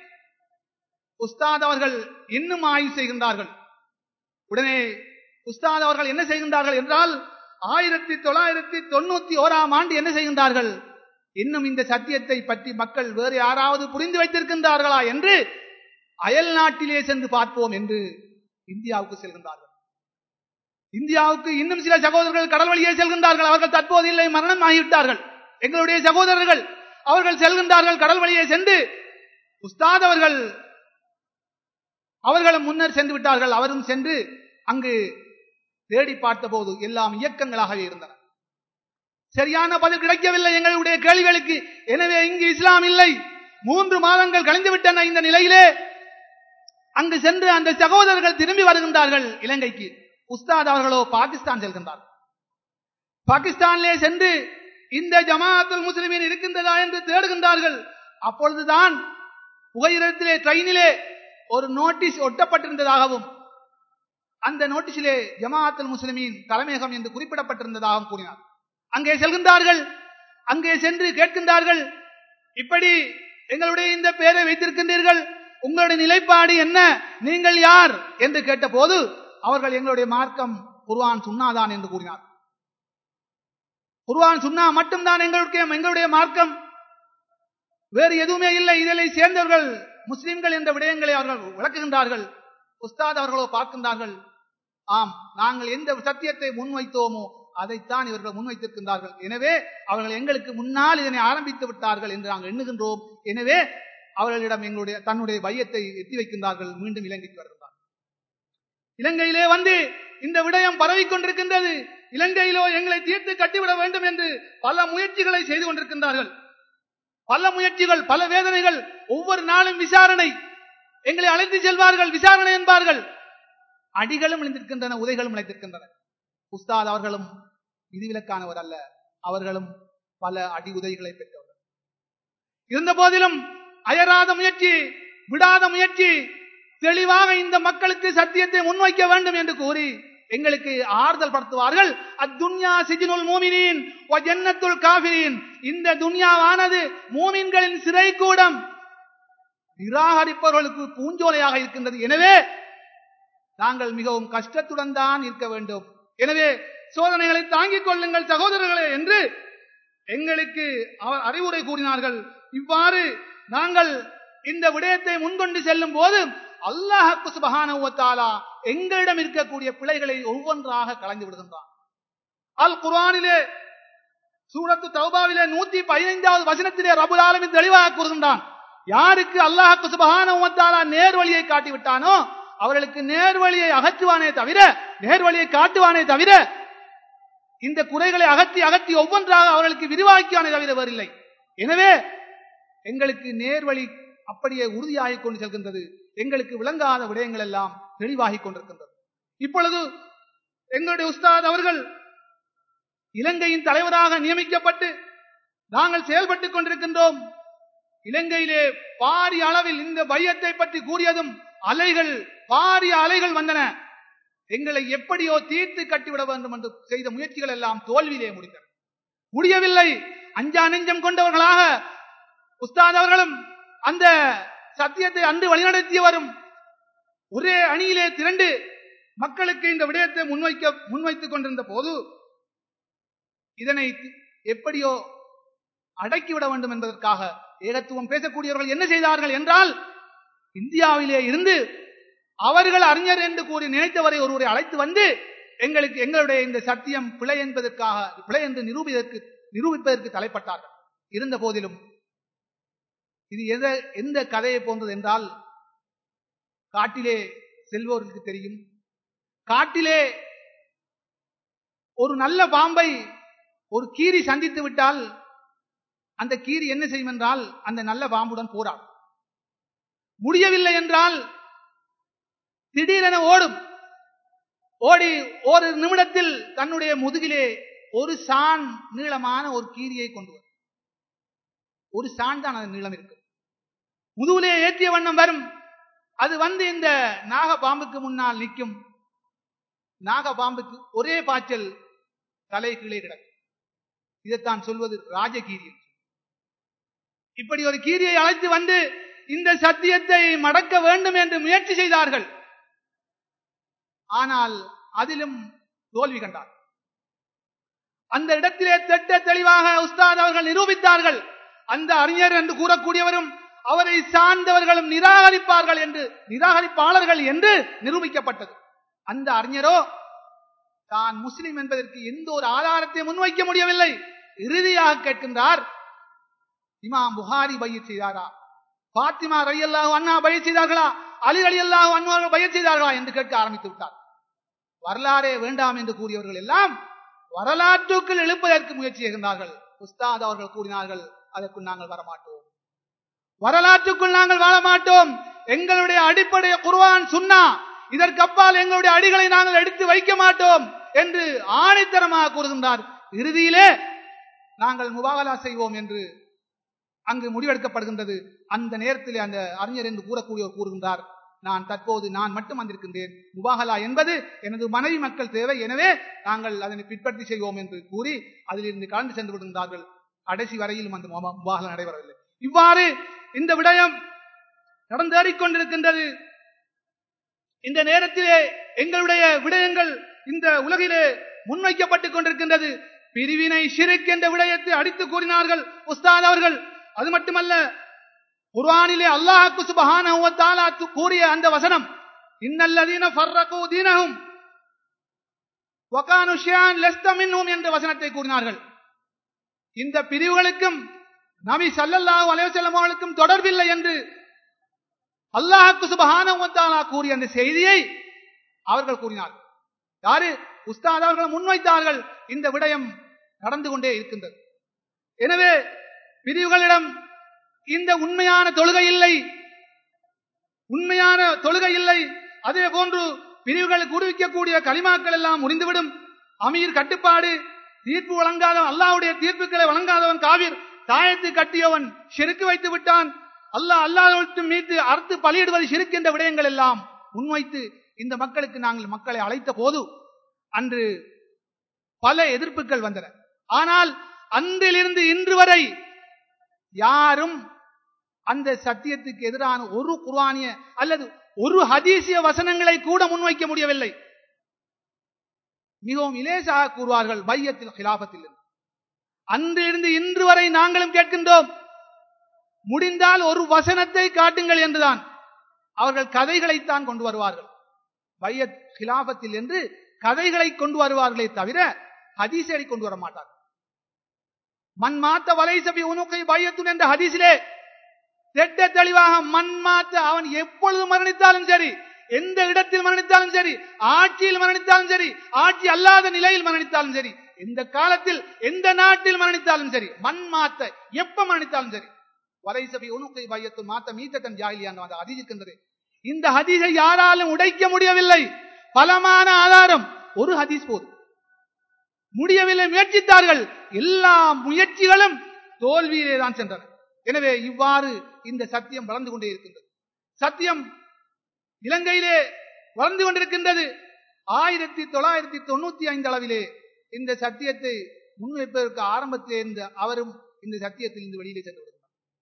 உஸ்தாத் அவர்கள் இன்னும் ஆய்வு செய்கின்றார்கள் உடனே உஸ்தாத் அவர்கள் என்ன செய்கின்றார்கள் என்றால் ஆயிரத்தி தொள்ளாயிரத்தி தொண்ணூத்தி ஓராம் ஆண்டு என்ன செய்கின்றார்கள் இன்னும் இந்த சத்தியத்தை பற்றி மக்கள் வேறு யாராவது புரிந்து வைத்திருக்கின்றார்களா என்று அயல் நாட்டிலே சென்று பார்ப்போம் என்று இந்தியாவுக்கு செல்கின்றார்கள் இந்தியாவுக்கு இன்னும் சில சகோதரர்கள் கடல் வழியே செல்கின்றார்கள் அவர்கள் தற்போது இல்லை மரணம் ஆகிவிட்டார்கள் எங்களுடைய சகோதரர்கள் அவர்கள் செல்கின்றார்கள் கடல் வழியே சென்று உஸ்தாத் அவர்கள் அவர்களும் முன்னர் சென்று விட்டார்கள் அவரும் சென்று அங்கு தேடி பார்த்த போது எல்லாம் இயக்கங்களாகவே இருந்தன சரியான பதில் கிடைக்கவில்லை எங்களுடைய கேள்விகளுக்கு எனவே இங்கு இஸ்லாம் இல்லை மூன்று மாதங்கள் கழிந்து விட்டன இந்த நிலையிலே அங்கு சென்று அந்த சகோதரர்கள் திரும்பி வருகின்றார்கள் இலங்கைக்கு உஸ்தாத் அவர்களோ பாகிஸ்தான் செல்கின்றார்கள் பாகிஸ்தானிலே சென்று இந்த ஜமாஅத்துல் முஸ்லிமின் இருக்கின்றதா என்று தேடுகின்றார்கள் அப்பொழுதுதான் புகையிரத்திலே ட்ரெயினிலே ஒரு நோட்டீஸ் ஒட்டப்பட்டிருந்ததாகவும் அந்த நோட்டீஸிலே ஜமாஅத்துல் முஸ்லிமின் தலைமையகம் என்று குறிப்பிடப்பட்டிருந்ததாகவும் கூறினார் அங்கே செல்கின்றார்கள் அங்கே சென்று கேட்கின்றார்கள் இப்படி எங்களுடைய இந்த பெயரை வைத்திருக்கின்றீர்கள் உங்களுடைய நிலைப்பாடு என்ன நீங்கள் யார் என்று கேட்ட போது அவர்கள் எங்களுடைய மார்க்கம் குர்வான் சுண்ணாதான் என்று கூறினார் குர்வான் சுண்ணா மட்டும்தான் எங்களுடைய எங்களுடைய மார்க்கம் வேறு எதுவுமே இல்லை இதில் சேர்ந்தவர்கள் முஸ்லிம்கள் என்ற விடயங்களை அவர்கள் விளக்குகின்றார்கள் உஸ்தாத் அவர்களோ பார்க்கின்றார்கள் ஆம் நாங்கள் எந்த சத்தியத்தை முன்வைத்தோமோ அதைத்தான் இவர்கள் முன்வைத்திருக்கின்றார்கள் எனவே அவர்கள் எங்களுக்கு முன்னால் இதனை ஆரம்பித்து விட்டார்கள் என்று நாங்கள் எண்ணுகின்றோம் எனவே அவர்களிடம் எங்களுடைய தன்னுடைய பையத்தை எத்தி வைக்கின்றார்கள் மீண்டும் இலங்கைக்கு வருகின்றார்கள் இலங்கையிலே வந்து இந்த விடயம் பரவிக் கொண்டிருக்கின்றது இலங்கையிலோ எங்களை தீர்த்து கட்டிவிட வேண்டும் என்று பல முயற்சிகளை செய்து கொண்டிருக்கின்றார்கள் பல முயற்சிகள் பல வேதனைகள் ஒவ்வொரு நாளும் விசாரணை எங்களை அழைத்து செல்வார்கள் விசாரணை என்பார்கள் அடிகளும் இணைந்திருக்கின்றன உதைகளும் இணைத்திருக்கின்றன உஸ்தாத் அவர்களும் விதிவிலக்கானவர் அல்ல அவர்களும் பல அடி உதைகளை பெற்றவர்கள் இருந்த போதிலும் அயராத முயற்சி விடாத முயற்சி தெளிவாக இந்த மக்களுக்கு சத்தியத்தை முன்வைக்க வேண்டும் என்று கூறி எங்களுக்கு ஆறுதல் படுத்துவார்கள் அத்துன்யா சிஜினுல் மூமினின் ஜன்னத்துல் காபிரின் இந்த துன்யாவானது மூமின்களின் சிறை கூடம் நிராகரிப்பவர்களுக்கு பூஞ்சோலையாக இருக்கின்றது எனவே நாங்கள் மிகவும் கஷ்டத்துடன் தான் இருக்க வேண்டும் எனவே சோதனைகளை தாங்கிக் கொள்ளுங்கள் சகோதரர்களே என்று எங்களுக்கு அவர் அறிவுரை கூறினார்கள் இவ்வாறு நாங்கள் இந்த விடயத்தை முன்கொண்டு செல்லும் போது அல்லாஹு சுபஹானவத்தாலா எங்களிடம் இருக்கக்கூடிய பிழைகளை ஒவ்வொன்றாக கலந்து விடுகின்றான் அல் குர்ஆனிலே சூரத்து தௌபாவிலே நூத்தி பதினைந்தாவது வசனத்திலே ரபுல் ஆலமின் தெளிவாக கூறுகின்றான் யாருக்கு அல்லாஹு சுபஹானவத்தாலா நேர்வழியை காட்டி விட்டானோ அவர்களுக்கு நேர்வழியை அகற்றுவானே தவிர நேர்வழியை காட்டுவானே தவிர இந்த குறைகளை அகற்றி அகற்றி ஒவ்வொன்றாக அவர்களுக்கு விரிவாக்கியானே தவிர வேறில்லை எனவே எங்களுக்கு நேர்வழி அப்படியே உறுதியாகிக் கொண்டு செல்கின்றது எங்களுக்கு விளங்காத விடயங்கள் எல்லாம் தெளிவாகிக் கொண்டிருக்கின்றது இப்பொழுது எங்களுடைய உஸ்தாத் அவர்கள் இலங்கையின் தலைவராக நியமிக்கப்பட்டு நாங்கள் செயல்பட்டுக் கொண்டிருக்கின்றோம் இலங்கையிலே பாரிய அளவில் இந்த பையத்தை பற்றி கூறியதும் அலைகள் பாரிய அலைகள் வந்தன எங்களை எப்படியோ தீர்த்து கட்டிவிட வேண்டும் என்று செய்த முயற்சிகள் எல்லாம் தோல்வியிலே முடித்தன முடியவில்லை அஞ்சா நெஞ்சம் கொண்டவர்களாக உஸ்தாத் அவர்களும் அந்த சத்தியத்தை அன்று வழிநடத்தியவரும் ஒரே அணியிலே திரண்டு மக்களுக்கு இந்த விடயத்தை முன்வைக்க முன்வைத்துக் கொண்டிருந்த போது இதனை எப்படியோ அடக்கிவிட வேண்டும் என்பதற்காக ஏகத்துவம் பேசக்கூடியவர்கள் என்ன செய்தார்கள் என்றால் இந்தியாவிலே இருந்து அவர்கள் அறிஞர் என்று கூறி நினைத்தவரை ஒருவரை அழைத்து வந்து எங்களுக்கு எங்களுடைய இந்த சத்தியம் பிழை என்பதற்காக பிழை என்று நிரூபிப்பதற்கு நிரூபிப்பதற்கு தலைப்பட்டார்கள் இருந்த போதிலும் இது எத எந்த கதையை போன்றது என்றால் காட்டிலே செல்வோருக்கு தெரியும் காட்டிலே ஒரு நல்ல பாம்பை ஒரு கீரி சந்தித்து விட்டால் அந்த கீரி என்ன செய்யும் என்றால் அந்த நல்ல பாம்புடன் போராடும் முடியவில்லை என்றால் திடீரென ஓடும் ஓடி ஒரு நிமிடத்தில் தன்னுடைய முதுகிலே ஒரு சான் நீளமான ஒரு கீரியை கொண்டு வரும் ஒரு சான் தான் அதன் நீளம் இருக்கும் முதுகிலே ஏற்றிய வண்ணம் வரும் அது வந்து இந்த நாக பாம்புக்கு முன்னால் நிற்கும் நாக பாம்புக்கு ஒரே பாய்ச்சல் தலை கீழே கிடக்கும் இதைத்தான் சொல்வது ராஜகீரி இப்படி ஒரு கீரியை அழைத்து வந்து இந்த சத்தியத்தை மடக்க வேண்டும் என்று முயற்சி செய்தார்கள் ஆனால் அதிலும் தோல்வி கண்டார் அந்த இடத்திலே திட்ட தெளிவாக உஸ்தாத் அவர்கள் நிரூபித்தார்கள் அந்த அறிஞர் என்று கூறக்கூடியவரும் அவரை சார்ந்தவர்களும் நிராகரிப்பார்கள் என்று நிராகரிப்பாளர்கள் என்று நிரூபிக்கப்பட்டது அந்த அறிஞரோ தான் முஸ்லிம் என்பதற்கு எந்த ஒரு ஆதாரத்தை முன்வைக்க முடியவில்லை இறுதியாக கேட்கின்றார் இமாம் புகாரி பயிர் செய்தாரா பாத்திமா ரலி அல்லாஹ் அண்ணா பயிர் செய்தார்களா அலி அலி அல்லாஹ் அன்வார்கள் பயிர் செய்தார்களா என்று கேட்க ஆரம்பித்து விட்டார் வரலாறே வேண்டாம் என்று கூறியவர்கள் எல்லாம் வரலாற்றுக்குள் எழுப்பதற்கு முயற்சி செய்கின்றார்கள் உஸ்தாத் அவர்கள் கூறினார்கள் அதற்குள் நாங்கள் வரமாட்டோம் வரலாற்றுக்குள் நாங்கள் வாழ மாட்டோம் எங்களுடைய அடிப்படை குர்வான் சுன்னா இதற்கு அப்பால் எங்களுடைய அடிகளை நாங்கள் எடுத்து வைக்க மாட்டோம் என்று ஆணைத்தரமாக கூறுகின்றார் இறுதியிலே நாங்கள் முபாகலா செய்வோம் என்று அங்கு முடிவெடுக்கப்படுகின்றது அந்த நேரத்தில் அந்த அறிஞர் என்று கூறக்கூடியவர் கூறுகின்றார் நான் தற்போது நான் மட்டும் வந்திருக்கின்றேன் முபாகலா என்பது எனது மனைவி மக்கள் தேவை எனவே நாங்கள் அதனை பின்பற்றி செய்வோம் என்று கூறி அதிலிருந்து கலந்து சென்று விடுகின்றார்கள் கடைசி வரையிலும் அந்த முபாகலா நடைபெறவில்லை இவ்வாறு இந்த விடயம் நடந்தேறிக்கொண்டிருக்கின்றது இந்த நேரத்திலே எங்களுடைய விடயங்கள் இந்த உலகிலே முன்வைக்கப்பட்டுக் கொண்டிருக்கின்றது பிரிவினை ஷிரிக் என்ற விடயத்தை அடித்து கூறினார்கள் உஸ்தாத் அவர்கள் அது மட்டுமல்ல குர்ஆனிலே அல்லாஹ்க்கு சுப்ஹானஹு வ தஆலா கூறிய அந்த வசனம் இன்னல்லதீன ஃபர்ரகு தீனஹும் வ கானு ஷியான் லஸ்த மின்ஹும் என்ற வசனத்தை கூறினார்கள் இந்த பிரிவுகளுக்கும் நபி ஸல்லல்லாஹு அலைஹி வஸல்லம் அவர்களுக்கும் தொடர்பில்லை என்று அல்லாஹ்க்கு சுப்ஹானஹு வ தஆலா கூறிய அந்த செய்தியை அவர்கள் கூறினார்கள் யாரு உஸ்தாத் அவர்கள் முன்வைத்தார்கள் இந்த விடயம் நடந்து கொண்டே இருக்கின்றது எனவே பிரிவுகளிடம் இந்த உண்மையான தொழுகை இல்லை உண்மையான தொழுகை இல்லை அதே போன்று பிரிவுகளுக்கு உருவிக்கக்கூடிய களிமாக்கள் எல்லாம் முறிந்துவிடும் அமீர் கட்டுப்பாடு தீர்ப்பு வழங்காதவன் அல்லாஹ்வுடைய தீர்ப்புகளை வழங்காதவன் காவிர் தாயத்து கட்டியவன் செருக்கு வைத்து விட்டான் அல்லாஹ் அல்லாஹ் மீது அறுத்து பலியிடுவது சிறுக்கு என்ற விடயங்கள் எல்லாம் முன்வைத்து இந்த மக்களுக்கு நாங்கள் மக்களை அழைத்த போது அன்று பல எதிர்ப்புகள் வந்தன ஆனால் அன்றிலிருந்து இன்று வரை யாரும் அந்த சத்தியத்துக்கு எதிரான ஒரு குர்ஆனிய அல்லது ஒரு ஹதீசிய வசனங்களை கூட முன்வைக்க முடியவில்லை மிகவும் இலேசாக கூறுவார்கள் பையத்தில் கிலாபத்தில் அன்றிலிருந்து இன்று வரை நாங்களும் கேட்கின்றோம் முடிந்தால் ஒரு வசனத்தை காட்டுங்கள் என்றுதான் அவர்கள் கதைகளைத்தான் கொண்டு வருவார்கள் பையத் கிலாபத்தில் என்று கதைகளை கொண்டு வருவார்களே தவிர ஹதீசை கொண்டு வர மாட்டார்கள் மண் மாத்த வலைசபி உனுக்கை பையத்துன் என்ற ஹதீஸிலே திட்ட தெளிவாக மண் மாத்த அவன் எப்பொழுது மரணித்தாலும் சரி எந்த இடத்தில் மரணித்தாலும் சரி ஆட்சியில் மரணித்தாலும் சரி ஆட்சி அல்லாத நிலையில் மரணித்தாலும் சரி எந்த காலத்தில் எந்த நாட்டில் மரணித்தாலும் சரி மண் மாத்த எப்ப மரணித்தாலும் சரி வலைசபி உனுக்கை பையத்து மாத்த மீத்தன் ஜாகிலியான் அந்த ஹதீஸ் இருக்கின்றது இந்த ஹதீஸை யாராலும் உடைக்க முடியவில்லை பலமான ஆதாரம் ஒரு ஹதீஸ் போதும் முடியவில்லை முயற்சித்தார்கள் எல்லா முயற்சிகளும் தோல்வியிலே தான் சென்றன எனவே இவ்வாறு இந்த சத்தியம் வளர்ந்து கொண்டே இருக்கின்றது சத்தியம் இலங்கையிலே வளர்ந்து கொண்டிருக்கின்றது ஆயிரத்தி தொள்ளாயிரத்தி தொண்ணூத்தி ஐந்து அளவிலே இந்த சத்தியத்தை முன்வைப்பதற்கு ஆரம்பத்திலே இருந்த அவரும் இந்த சத்தியத்தில் இருந்து வெளியிலே சென்று விடுகிறார்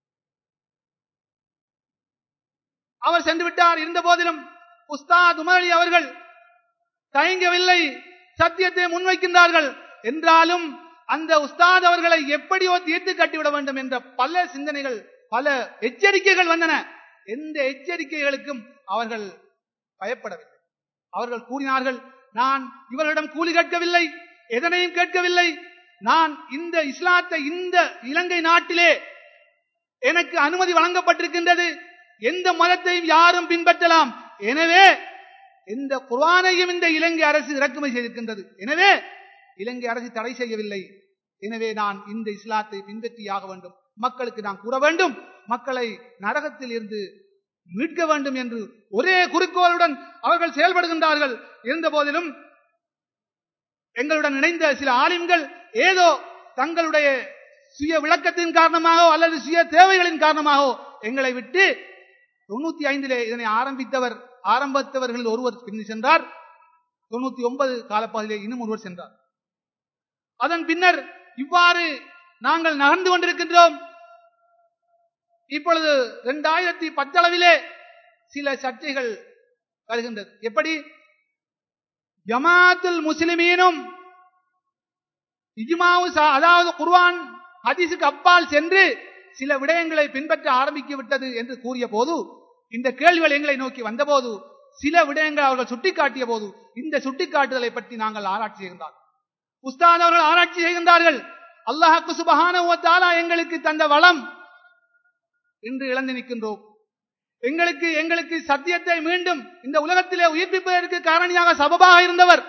அவர் சென்று விட்டார் இருந்த போதிலும் உஸ்தாத் உமர் அவர்கள் தயங்கவில்லை சத்தியத்தை முன்வைக்கின்றார்கள் என்றாலும் அந்த உஸ்தாத் அவர்களை எப்படியோ தீர்த்து கட்டிவிட வேண்டும் என்ற பல சிந்தனைகள் பல எச்சரிக்கைகள் வந்தன எந்த எச்சரிக்கைகளுக்கும் அவர்கள் பயப்படவில்லை அவர்கள் கூறினார்கள் நான் இவர்களிடம் கூலி கேட்கவில்லை எதனையும் கேட்கவில்லை நான் இந்த இஸ்லாத்தை இந்த இலங்கை நாட்டிலே எனக்கு அனுமதி வழங்கப்பட்டிருக்கின்றது எந்த மதத்தையும் யாரும் பின்பற்றலாம் எனவே எந்த குர்ஆனையும் இந்த இலங்கை அரசு இறக்குமதி செய்திருக்கின்றது எனவே இலங்கை அரசு தடை செய்யவில்லை எனவே நான் இந்த இஸ்லாத்தை பின்பற்றியாக வேண்டும் மக்களுக்கு நான் கூற வேண்டும் மக்களை நரகத்தில் இருந்து மீட்க வேண்டும் என்று ஒரே குறிக்கோளுடன் அவர்கள் செயல்படுகின்றார்கள் இருந்த போதிலும் எங்களுடன் இணைந்த சில ஆலிம்கள் ஏதோ தங்களுடைய சுய விளக்கத்தின் காரணமாகவோ அல்லது சுய தேவைகளின் காரணமாகவோ எங்களை விட்டு தொண்ணூத்தி ஐந்திலே இதனை ஆரம்பித்தவர் ஆரம்பித்தவர்களில் ஒருவர் பின் சென்றார் தொண்ணூத்தி ஒன்பது காலப்பகுதியிலே இன்னும் ஒருவர் சென்றார் அதன் பின்னர் இவ்வாறு நாங்கள் நகர்ந்து கொண்டிருக்கின்றோம் இப்பொழுது இரண்டாயிரத்தி பத்தளவிலே சில சர்ச்சைகள் வருகின்றது எப்படி ஜமாத்துல் முஸ்லிமீனும் இஜ்மாவு அதாவது குர்வான் ஹதீஸுக்கு அப்பால் சென்று சில விடயங்களை பின்பற்ற ஆரம்பித்து விட்டது என்று கூறிய போது இந்த கேள்விகள் எங்களை நோக்கி வந்தபோது சில விடயங்கள் அவர்கள் சுட்டிக்காட்டிய போது இந்த சுட்டிக்காட்டுதலை பற்றி நாங்கள் ஆராய்ச்சி செய்கின்றார் உஸ்தாத் அவர்கள் ஆராய்ச்சி செய்கின்றார்கள் அல்லாஹாக்கு சுபஹான எங்களுக்கு தந்த வளம் இன்று இழந்து நிற்கின்றோம் எங்களுக்கு எங்களுக்கு சத்தியத்தை மீண்டும் இந்த உலகத்திலே உயிர்ப்பிப்பதற்கு காரணியாக சபபாக இருந்தவர்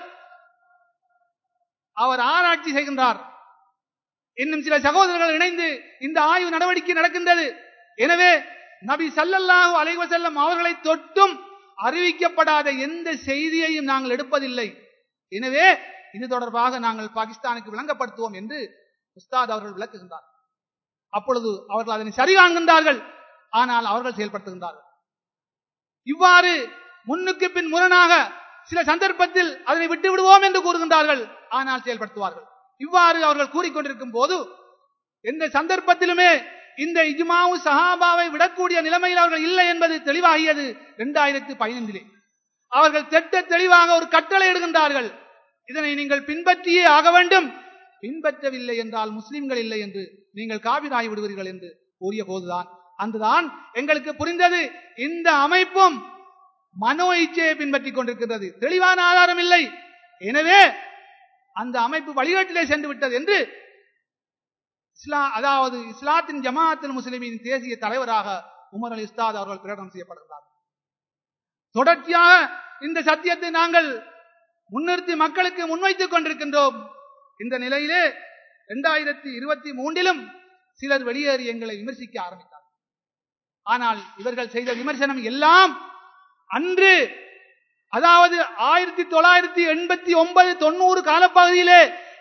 அவர் ஆராய்ச்சி செய்கின்றார் இன்னும் சில சகோதரர்கள் இணைந்து இந்த ஆய்வு நடவடிக்கை நடக்கின்றது எனவே நபி சல்லல்லாஹு அலைவசல்லம் அவர்களை தொட்டும் அறிவிக்கப்படாத எந்த செய்தியையும் நாங்கள் எடுப்பதில்லை எனவே இது தொடர்பாக நாங்கள் பாகிஸ்தானுக்கு விளங்கப்படுத்துவோம் என்று உஸ்தாத் அவர்கள் விளக்குகின்றார் அப்பொழுது அவர்கள் அதனை சரி காண்கின்றார்கள் ஆனால் அவர்கள் செயல்படுத்துகின்றார்கள் இவ்வாறு முன்னுக்கு பின் முரணாக சில சந்தர்ப்பத்தில் அதனை விட்டு விடுவோம் என்று கூறுகின்றார்கள் ஆனால் செயல்படுத்துவார்கள் இவ்வாறு அவர்கள் கூறிக்கொண்டிருக்கும் போது எந்த சந்தர்ப்பத்திலுமே இந்த இஜ்மாவு சஹாபாவை விடக்கூடிய நிலைமையில் அவர்கள் இல்லை என்பது தெளிவாகியது இரண்டாயிரத்தி பதினைந்திலே அவர்கள் திட்ட தெளிவாக ஒரு கட்டளை இடுகின்றார்கள் இதனை நீங்கள் பின்பற்றியே ஆக வேண்டும் பின்பற்றவில்லை என்றால் முஸ்லிம்கள் இல்லை என்று நீங்கள் காவிராகி விடுவீர்கள் என்று கூறிய போதுதான் அன்றுதான் எங்களுக்கு புரிந்தது இந்த அமைப்பும் மனோ இச்சையை பின்பற்றிக் கொண்டிருக்கின்றது தெளிவான ஆதாரம் இல்லை எனவே அந்த அமைப்பு வழிகாட்டிலே சென்று விட்டது என்று இஸ்லா அதாவது இஸ்லாத்தின் ஜமாஅத்தில் முஸ்லிமின் தேசிய தலைவராக உமர் அலி இஸ்தாத் அவர்கள் பிரகடனம் செய்யப்படுகிறார் தொடர்ச்சியாக இந்த சத்தியத்தை நாங்கள் முன்னிறுத்தி மக்களுக்கு முன்வைத்துக் கொண்டிருக்கின்றோம் இந்த நிலையிலே இரண்டாயிரத்தி இருபத்தி மூன்றிலும் சிலர் வெளியேறி எங்களை விமர்சிக்க ஆரம்பித்தார் ஆனால் இவர்கள் செய்த விமர்சனம் எல்லாம் அன்று அதாவது ஆயிரத்தி தொள்ளாயிரத்தி எண்பத்தி ஒன்பது தொண்ணூறு காலப்பகுதியிலே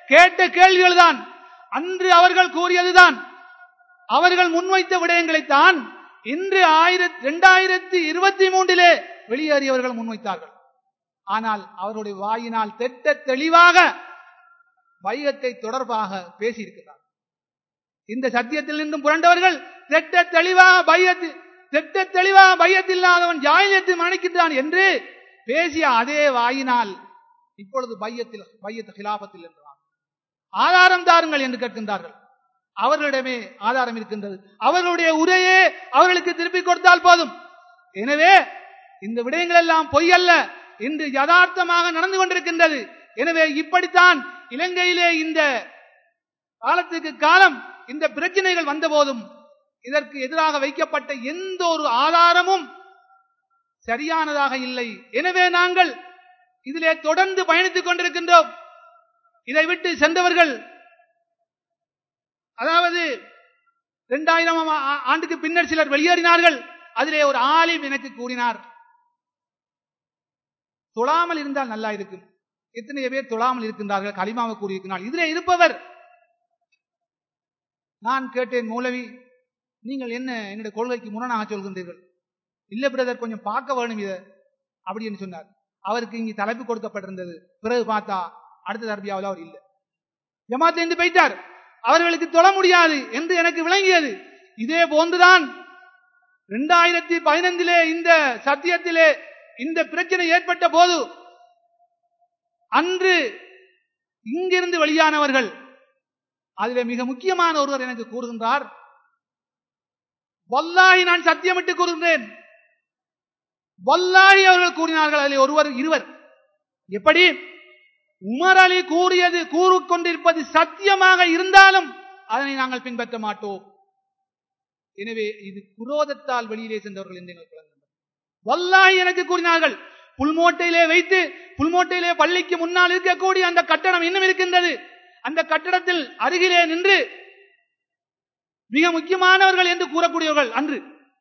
கேட்ட கேள்விகள் தான் அன்று அவர்கள் கூறியதுதான் அவர்கள் முன்வைத்த விடயங்களைத்தான் இன்று ஆயிரத்தி இரண்டாயிரத்தி இருபத்தி மூன்றிலே வெளியேறியவர்கள் முன்வைத்தார்கள் ஆனால் அவருடைய வாயினால் திட்ட தெளிவாக வையத்தை தொடர்பாக பேசியிருக்கிறார் இந்த சத்தியத்தில் நின்றும் புரண்டவர்கள் திட்ட தெளிவாக பையத்து திட்ட தெளிவாக பையத்தில்லாதவன் ஜாயிலியத்தில் மரணிக்கின்றான் என்று பேசிய அதே வாயினால் இப்பொழுது பையத்தில் பையத்து ஹிலாபத்தில் என்றார் ஆதாரம் தாருங்கள் என்று கேட்கின்றார்கள் அவர்களிடமே ஆதாரம் இருக்கின்றது அவர்களுடைய உரையே அவர்களுக்கு திருப்பி கொடுத்தால் போதும் எனவே இந்த விடயங்கள் எல்லாம் பொய் அல்ல இன்று யதார்த்தமாக நடந்து கொண்டிருக்கின்றது எனவே இப்படித்தான் இலங்கையிலே இந்த காலத்துக்கு காலம் இந்த பிரச்சனைகள் வந்த போதும் இதற்கு எதிராக வைக்கப்பட்ட எந்த ஒரு ஆதாரமும் சரியானதாக இல்லை எனவே நாங்கள் இதிலே தொடர்ந்து பயணித்துக் கொண்டிருக்கின்றோம் இதை விட்டு சென்றவர்கள் அதாவது இரண்டாயிரம் ஆண்டுக்கு பின்னர் சிலர் வெளியேறினார்கள் அதிலே ஒரு ஆலிம் எனக்கு கூறினார் தொழாமல் இருந்தால் நல்லா இருக்கும் எத்தனை பேர் தொழாமல் இருக்கின்றார்கள் களிமாவை கூறியிருக்கிறார் இதிலே இருப்பவர் நான் கேட்டேன் மௌலவி நீங்கள் என்ன என்னுடைய கொள்கைக்கு முரணாக சொல்கின்றீர்கள் இல்ல பிரதர் கொஞ்சம் பார்க்க வேணும் இதை அப்படின்னு சொன்னார் அவருக்கு இங்கு தலைப்பு கொடுக்கப்பட்டிருந்தது பிறகு பார்த்தா அடுத்த தரப்பியாவில் அவர் இல்லை ஜமாத்திலிருந்து போயிட்டார் அவர்களுக்கு தொழ முடியாது என்று எனக்கு விளங்கியது இதே போன்றுதான் இரண்டாயிரத்தி பதினைந்திலே இந்த சத்தியத்திலே இந்த பிரச்சனை ஏற்பட்ட போது அன்று இங்கிருந்து வெளியானவர்கள் அதிலே மிக முக்கியமான ஒருவர் எனக்கு கூறுகின்றார் வல்லாஹி நான் சத்தியமிட்டு கூறுகின்றேன் வல்லாஹி அவர்கள் கூறினார்கள் அதில் ஒருவர் இருவர் எப்படி உமர் அலி கூறியது கூறிக்கொண்டிருப்பது சத்தியமாக இருந்தாலும் அதனை நாங்கள் பின்பற்ற மாட்டோம் எனவே இது குரோதத்தால் வெளியிலே சென்றவர்கள் என்று எங்களுக்கு விளங்குகிறது வல்லாஹி எனக்கு கூறினார்கள் புல்மோட்டையிலே வைத்து புல்மோட்டையிலே பள்ளிக்கு முன்னால் இருக்கக்கூடிய அந்த கட்டடம் இன்னும் இருக்கின்றது அந்த கட்டடத்தில் அருகிலே நின்று மிக முக்கியமானவர்கள் என்று கூறக்கூடியவர்கள் அன்று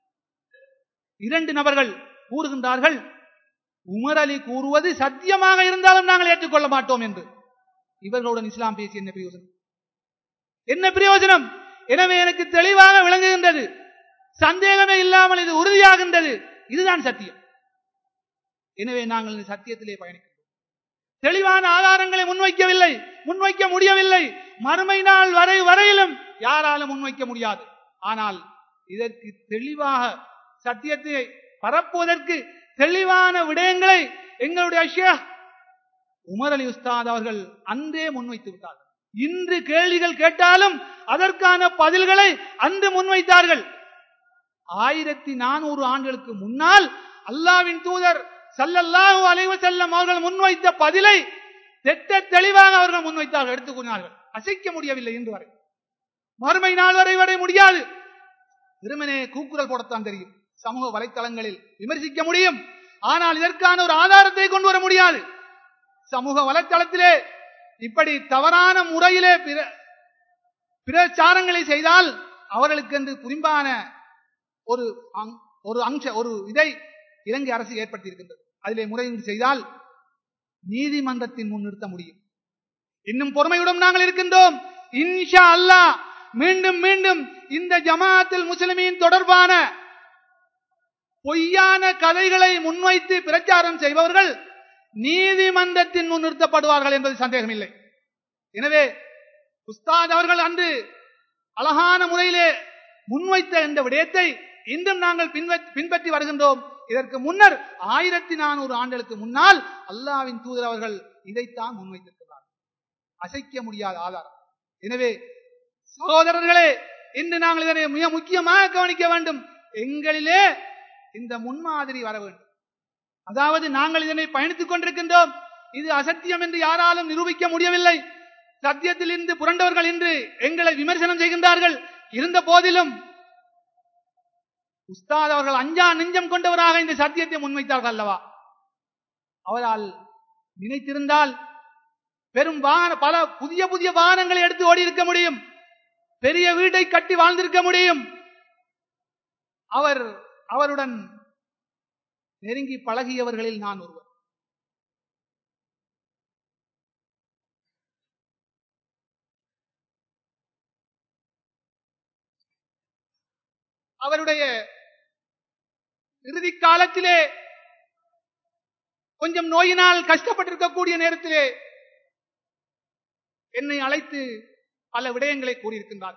இரண்டு நபர்கள் கூறுகின்றார்கள் உமர் அலி கூறுவது சத்தியமாக இருந்தாலும் நாங்கள் ஏற்றுக்கொள்ள மாட்டோம் என்று இவர்களுடன் இஸ்லாம் பேசி என்ன பிரயோஜனம் என்ன பிரயோஜனம் எனவே எனக்கு தெளிவாக விளங்குகின்றது சந்தேகமே இல்லாமல் இது உறுதியாகின்றது இதுதான் சத்தியம் எனவே நாங்கள் இந்த சத்தியத்திலே பயணிக்கிறோம் தெளிவான ஆதாரங்களை முன்வைக்கவில்லை முன்வைக்க முடியவில்லை மறுமை நாள் வரை வரையிலும் யாராலும் முன்வைக்க முடியாது ஆனால் இதற்கு தெளிவாக சத்தியத்தை பரப்புவதற்கு தெளிவான விடயங்களை எங்களுடைய ஷேக் உமர் அலி உஸ்தாத் அவர்கள் அன்றே முன்வைத்து விட்டார்கள் இன்று கேள்விகள் கேட்டாலும் அதற்கான பதில்களை அன்று முன்வைத்தார்கள் ஆயிரத்தி நானூறு ஆண்டுகளுக்கு முன்னால் அல்லாவின் தூதர் சல்லல்லாஹு அலைவ செல்லம் அவர்கள் முன்வைத்த பதிலை திட்ட தெளிவாக அவர்கள் முன்வைத்தார்கள் எடுத்துக் கூறினார்கள் அசைக்க முடியவில்லை இன்று வரை மறுமை நாள் வரை வரை முடியாது வெறுமனே கூக்குரல் போடத்தான் தெரியும் சமூக வலைத்தளங்களில் விமர்சிக்க முடியும் ஆனால் இதற்கான ஒரு ஆதாரத்தை கொண்டு வர முடியாது சமூக வலைத்தளத்திலே இப்படி தவறான முறையிலே பிரச்சாரங்களை செய்தால் அவர்களுக்கு என்று குறிப்பான ஒரு ஒரு அம்ச ஒரு இதை இலங்கை அரசு ஏற்படுத்தி இருக்கின்றது அதிலே முறையீடு செய்தால் நீதிமன்றத்தின் முன் நிறுத்த முடியும் இன்னும் பொறுமையுடன் நாங்கள் இருக்கின்றோம் இன்ஷா அல்லாஹ் மீண்டும் மீண்டும் இந்த ஜமாத்தில் முஸ்லிமின் தொடர்பான பொய்யான கதைகளை முன்வைத்து பிரச்சாரம் செய்பவர்கள் நீதிமன்றத்தின் முன் நிறுத்தப்படுவார்கள் என்பது சந்தேகமில்லை எனவே உஸ்தாத் அவர்கள் அன்று அழகான முறையிலே முன்வைத்த இந்த விடயத்தை இன்றும் நாங்கள் பின்பற்றி வருகின்றோம் இதற்கு முன்னர் ஆயிரத்தி நானூறு ஆண்டுகளுக்கு முன்னால் அல்லாவின் தூதர் அவர்கள் இதைத்தான் முன்வைத்திருக்கிறார் அசைக்க முடியாத ஆதாரம் எனவே சகோதரர்களே இன்று நாங்கள் இதனை மிக முக்கியமாக கவனிக்க வேண்டும் எங்களிலே இந்த முன்மாதிரி வர வேண்டும் அதாவது நாங்கள் இதனை பயணித்துக் கொண்டிருக்கின்றோம் இது அசத்தியம் என்று யாராலும் நிரூபிக்க முடியவில்லை சத்தியத்தில் இருந்து புரண்டவர்கள் என்று எங்களை விமர்சனம் செய்கின்றார்கள் இருந்த போதிலும் உஸ்தாத் அவர்கள் அஞ்சா நெஞ்சம் கொண்டவராக இந்த சத்தியத்தை முன்வைத்தார்கள் அல்லவா அவரால் நினைத்திருந்தால் பெரும் வாகன பல புதிய புதிய வாகனங்களை எடுத்து ஓடி இருக்க முடியும் பெரிய வீட்டை கட்டி வாழ்ந்திருக்க முடியும் அவர் அவருடன் நெருங்கி பழகியவர்களில் நான் ஒருவர் அவருடைய இறுதி காலத்திலே கொஞ்சம் நோயினால் கஷ்டப்பட்டிருக்கக்கூடிய நேரத்திலே என்னை அழைத்து பல விடயங்களை கூறியிருக்கின்றார்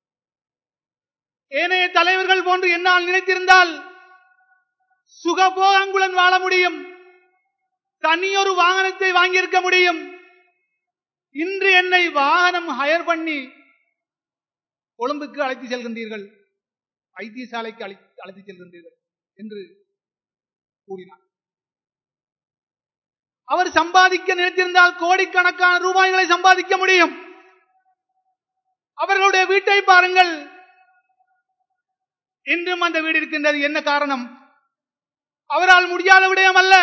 ஏனைய தலைவர்கள் போன்று என்னால் நினைத்திருந்தால் சுகபோகங்குடன் வாழ முடியும் தனியொரு வாகனத்தை வாங்கியிருக்க முடியும் இன்று என்னை வாகனம் ஹயர் பண்ணி கொழும்புக்கு அழைத்து செல்கின்றீர்கள் வைத்தியசாலைக்கு அழைத்து அழைத்து செல்கின்றீர்கள் என்று கூறினார் அவர் சம்பாதிக்க நினைத்திருந்தால் கோடிக்கணக்கான ரூபாய்களை சம்பாதிக்க முடியும் அவர்களுடைய வீட்டை பாருங்கள் இன்றும் அந்த வீடு இருக்கின்றது என்ன காரணம் அவரால் முடியாத விடயம் அல்ல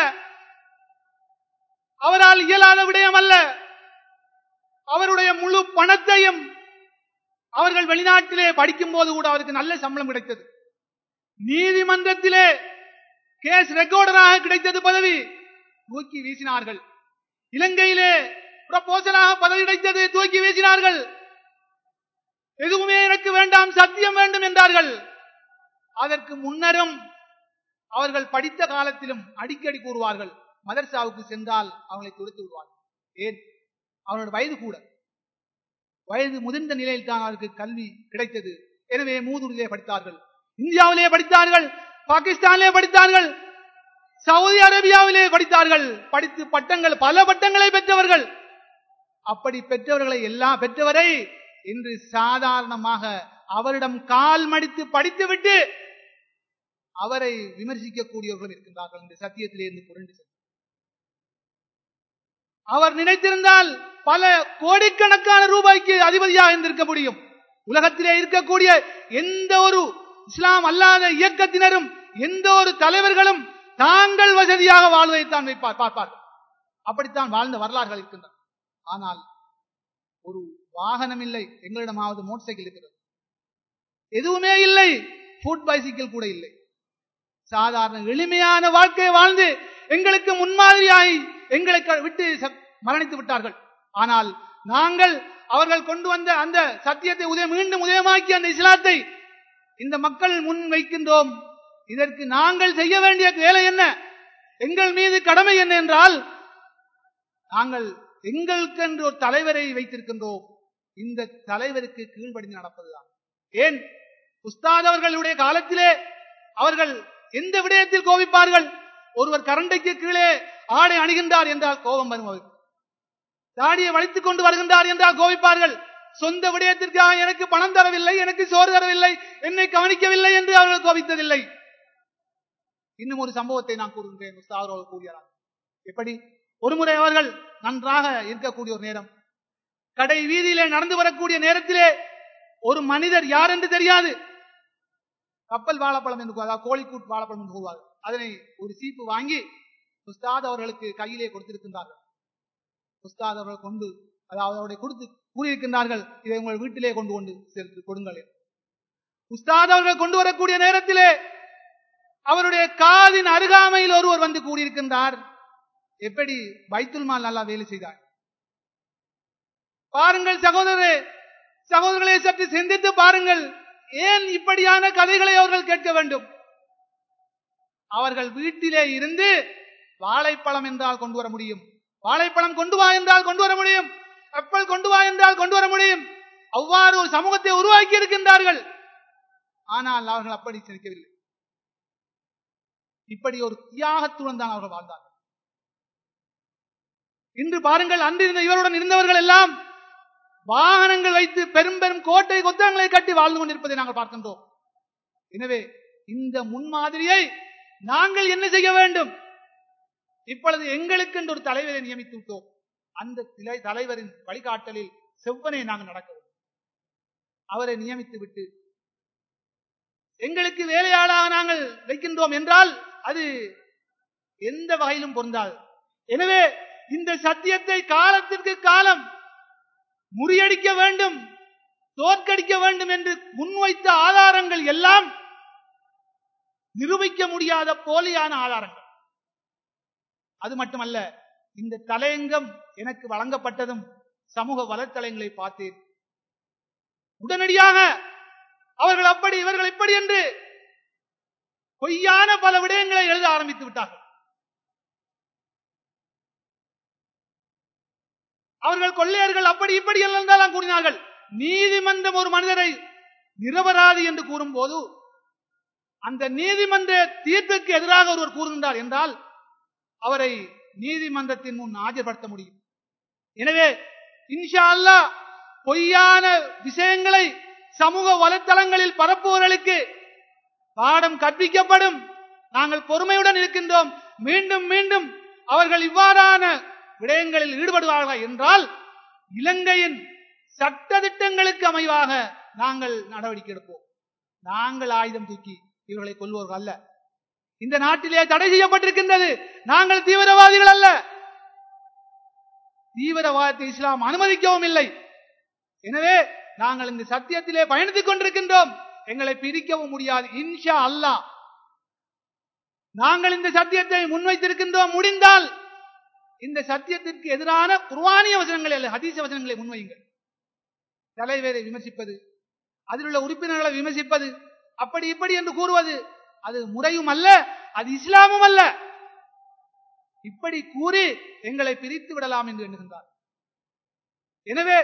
அவரால் இயலாத விடயம் அல்ல அவருடைய முழு பணத்தையும் அவர்கள் வெளிநாட்டிலே படிக்கும் போது கூட அவருக்கு நல்ல சம்பளம் கிடைத்தது நீதிமன்றத்திலே கேஸ் ரெக்கார்டராக கிடைத்தது பதவி தூக்கி வீசினார்கள் இலங்கையிலே ப்ரொபோசலாக பதவி கிடைத்தது தூக்கி வீசினார்கள் எதுவுமே எனக்கு வேண்டாம் சத்தியம் வேண்டும் என்றார்கள் அதற்கு முன்னரும் அவர்கள் படித்த காலத்திலும் அடிக்கடி கூறுவார்கள் மதர்சாவுக்கு சென்றால் அவங்களை துடுத்து விடுவார்கள் ஏன் அவனோட வயது கூட வயது முதிர்ந்த நிலையில் தான் அவருக்கு கல்வி கிடைத்தது எனவே மூதூரிலே படித்தார்கள் இந்தியாவிலே படித்தார்கள் பாகிஸ்தானிலே படித்தார்கள் சவுதி அரேபியாவிலே படித்தார்கள் படித்து பட்டங்கள் பல பட்டங்களை பெற்றவர்கள் அப்படி பெற்றவர்களை எல்லாம் பெற்றவரை இன்று சாதாரணமாக அவரிடம் கால் மடித்து படித்துவிட்டு அவரை விமர்சிக்கக்கூடியவர்களும் இருக்கின்றார்கள் இந்த சத்தியத்திலே இருந்து புரண்டு சென்று அவர் நினைத்திருந்தால் பல கோடிக்கணக்கான ரூபாய்க்கு அதிபதியாக இருந்திருக்க முடியும் உலகத்திலே இருக்கக்கூடிய எந்த ஒரு இஸ்லாம் அல்லாத இயக்கத்தினரும் எந்த ஒரு தலைவர்களும் தாங்கள் வசதியாக வாழ்வதைத்தான் வைப்பார் பார்ப்பார்கள் அப்படித்தான் வாழ்ந்த வரலாறுகள் இருக்கின்றன ஆனால் ஒரு வாகனம் இல்லை எங்களிடமாவது மோட்டர் சைக்கிள் இருக்கிறது எதுவுமே இல்லை ஃபுட் பைசிக்கிள் கூட இல்லை சாதாரண எளிமையான வாழ்க்கையை வாழ்ந்து எங்களுக்கு முன்மாதிரியாகி எங்களை க- விட்டு ச- மரணித்து விட்டார்கள் ஆனால் நாங்கள் அவர்கள் கொண்டு வந்த அந்த சத்தியத்தை உதய மீண்டும் உதயமாக்கி அந்த இஸ்லாத்தை இந்த மக்கள் முன் வைக்கின்றோம் இதற்கு நாங்கள் செய்ய வேண்டிய வேலை என்ன எங்கள் மீது கடமை என்ன என்றால் நாங்கள் எங்களுக்கென்று ஒரு தலைவரை வைத்திருக்கின்றோம் இந்த தலைவருக்கு கீழ்ப்படிந்து நடப்பதுதான் ஏன் உஸ்தாத் அவர்களுடைய காலத்திலே அவர்கள் எந்த விடயத்தில் கோபிப்பார்கள் ஒருவர் கரண்டைக்கு கீழே ஆடை அணிகின்றார் என்றால் கோபம் வரும் அவருக்கு தாடியை வளைத்துக் கொண்டு வருகின்றார் என்றால் கோபிப்பார்கள் சொந்த விடயத்திற்காக எனக்கு பணம் தரவில்லை எனக்கு சோறு தரவில்லை என்னை கவனிக்கவில்லை என்று அவர்கள் கோபித்ததில்லை இன்னும் ஒரு சம்பவத்தை நான் கூறுகின்றேன் உஸ்தாத் அவர்கள் கூறியார் எப்படி ஒருமுறை அவர்கள் நன்றாக இருக்கக்கூடிய ஒரு நேரம் கடை வீதியிலே நடந்து வரக்கூடிய நேரத்திலே ஒரு மனிதர் யார் என்று தெரியாது கப்பல் வாழைப்பழம் என்று கூ- அதாவது கோழிக்கூட் வாழைப்பழம் என்று கூறுவார்கள் அதனை ஒரு சீப்பு வாங்கி உஸ்தாத் அவர்களுக்கு கையிலே கொடுத்திருக்கின்றார்கள் உஸ்தாத் அவர்கள் கொண்டு அதாவது அவருடைய கொடுத்து கூறியிருக்கின்றார்கள் இதை உங்கள் வீட்டிலே கொண்டு கொண்டு சென்று கொடுங்கள் என்று. உஸ்தாத் அவர்கள் கொண்டு வரக்கூடிய நேரத்திலே அவருடைய காதின் அருகாமையில் ஒருவர் வந்து கூறியிருக்கின்றார் எப்படி பைத்துல் மால் நல்லா வேலை செய்தார் பாருங்கள் சகோதரரே சகோதரர்களை சற்று சிந்தித்து பாருங்கள் ஏன் இப்படியான கதைகளை அவர்கள் கேட்க வேண்டும் அவர்கள் வீட்டிலே இருந்து வாழைப்பழம் என்றால் கொண்டு வர முடியும் வாழைப்பழம் கொண்டு வா என்றால் கொண்டு வர முடியும் கப்பல் கொண்டு வா என்றால் கொண்டு வர முடியும் அவ்வாறு ஒரு சமூகத்தை உருவாக்கி இருக்கின்றார்கள் ஆனால் அவர்கள் அப்படி சிரிக்கவில்லை இப்படி ஒரு தியாகத்துடன் தான் அவர்கள் வாழ்ந்தார்கள் இன்று பாருங்கள் அன்று இருந்த இவருடன் இருந்தவர்கள் எல்லாம் வாகனங்கள் வைத்து பெரும் பெரும் கோட்டை கொத்தங்களை கட்டி வாழ்ந்து கொண்டிருப்பதை நாங்கள் பார்க்கின்றோம் எனவே இந்த முன்மாதிரியை நாங்கள் என்ன செய்ய வேண்டும் இப்பொழுது எங்களுக்கு என்று ஒரு தலைவரை நியமித்து விட்டோம் அந்த திலை- தலைவரின் வழிகாட்டலில் செவ்வனே நாங்கள் நடக்க வேண்டும் அவரை நியமித்து விட்டு எங்களுக்கு வேலையாளாக நாங்கள் வைக்கின்றோம் என்றால் அது எந்த வகையிலும் பொருந்தாது எனவே இந்த சத்தியத்தை காலத்திற்கு காலம் முறியடிக்க வேண்டும் தோற்கடிக்க வேண்டும் என்று முன்வைத்த ஆதாரங்கள் எல்லாம் நிரூபிக்க முடியாத போலியான ஆதாரங்கள் அது மட்டுமல்ல இந்த தலையங்கம் எனக்கு வழங்கப்பட்டதும் சமூக வலைத்தளங்களை பார்த்தேன் உடனடியாக அவர்கள் அப்படி இவர்கள் இப்படி என்று பொய்யான பல விடயங்களை எழுத ஆரம்பித்து விட்டார்கள் அவர்கள் கொள்ளையர்கள் அப்படி இப்படி எல்லாம் கூறினார்கள் நீதிமன்றம் ஒரு மனிதரை நிரபராதி என்று கூறும்போது அந்த நீதிமன்ற தீர்ப்புக்கு எதிராக ஒருவர் கூறுகின்றார் என்றால் அவரை நீதிமன்றத்தின் முன் ஆஜர்படுத்த முடியும் எனவே இன்ஷா அல்லாஹ் பொய்யான விஷயங்களை சமூக வலைத்தளங்களில் பரப்புவர்களுக்கு பாடம் கற்பிக்கப்படும் நாங்கள் பொறுமையுடன் இருக்கின்றோம் மீண்டும் மீண்டும் அவர்கள் இவ்வாறான விடயங்களில் ஈடுபடுவார்கள் என்றால் இலங்கையின் சட்ட திட்டங்களுக்கு அமைவாக நாங்கள் நடவடிக்கை எடுப்போம் நாங்கள் ஆயுதம் தூக்கி இவர்களை கொல்வோர்கள் அல்ல இந்த நாட்டிலே தடை செய்யப்பட்டிருக்கின்றது நாங்கள் தீவிரவாதிகள் அல்ல தீவிரவாதத்தை இஸ்லாம் அனுமதிக்கவும் இல்லை எனவே நாங்கள் இந்த சத்தியத்திலே பயணித்துக் கொண்டிருக்கின்றோம் எங்களை பிரிக்கவும் முடியாது இன்ஷா அல்லாஹ் நாங்கள் இந்த சத்தியத்தை முன்வைத்திருக்கின்றோம் முடிந்தால் இந்த சத்தியத்திற்கு எதிரான குர்வானிய வசனங்களை அல்ல ஹதீச வசனங்களை முன்வையுங்கள் தலைவரை விமர்சிப்பது அதில் உள்ள உறுப்பினர்களை விமர்சிப்பது அப்படி இப்படி என்று கூறுவது அது முறையும் அல்ல அது இஸ்லாமும் அல்ல இப்படி கூறி எங்களை பிரித்து விடலாம் என்று எண்ணுகின்றார் எனவே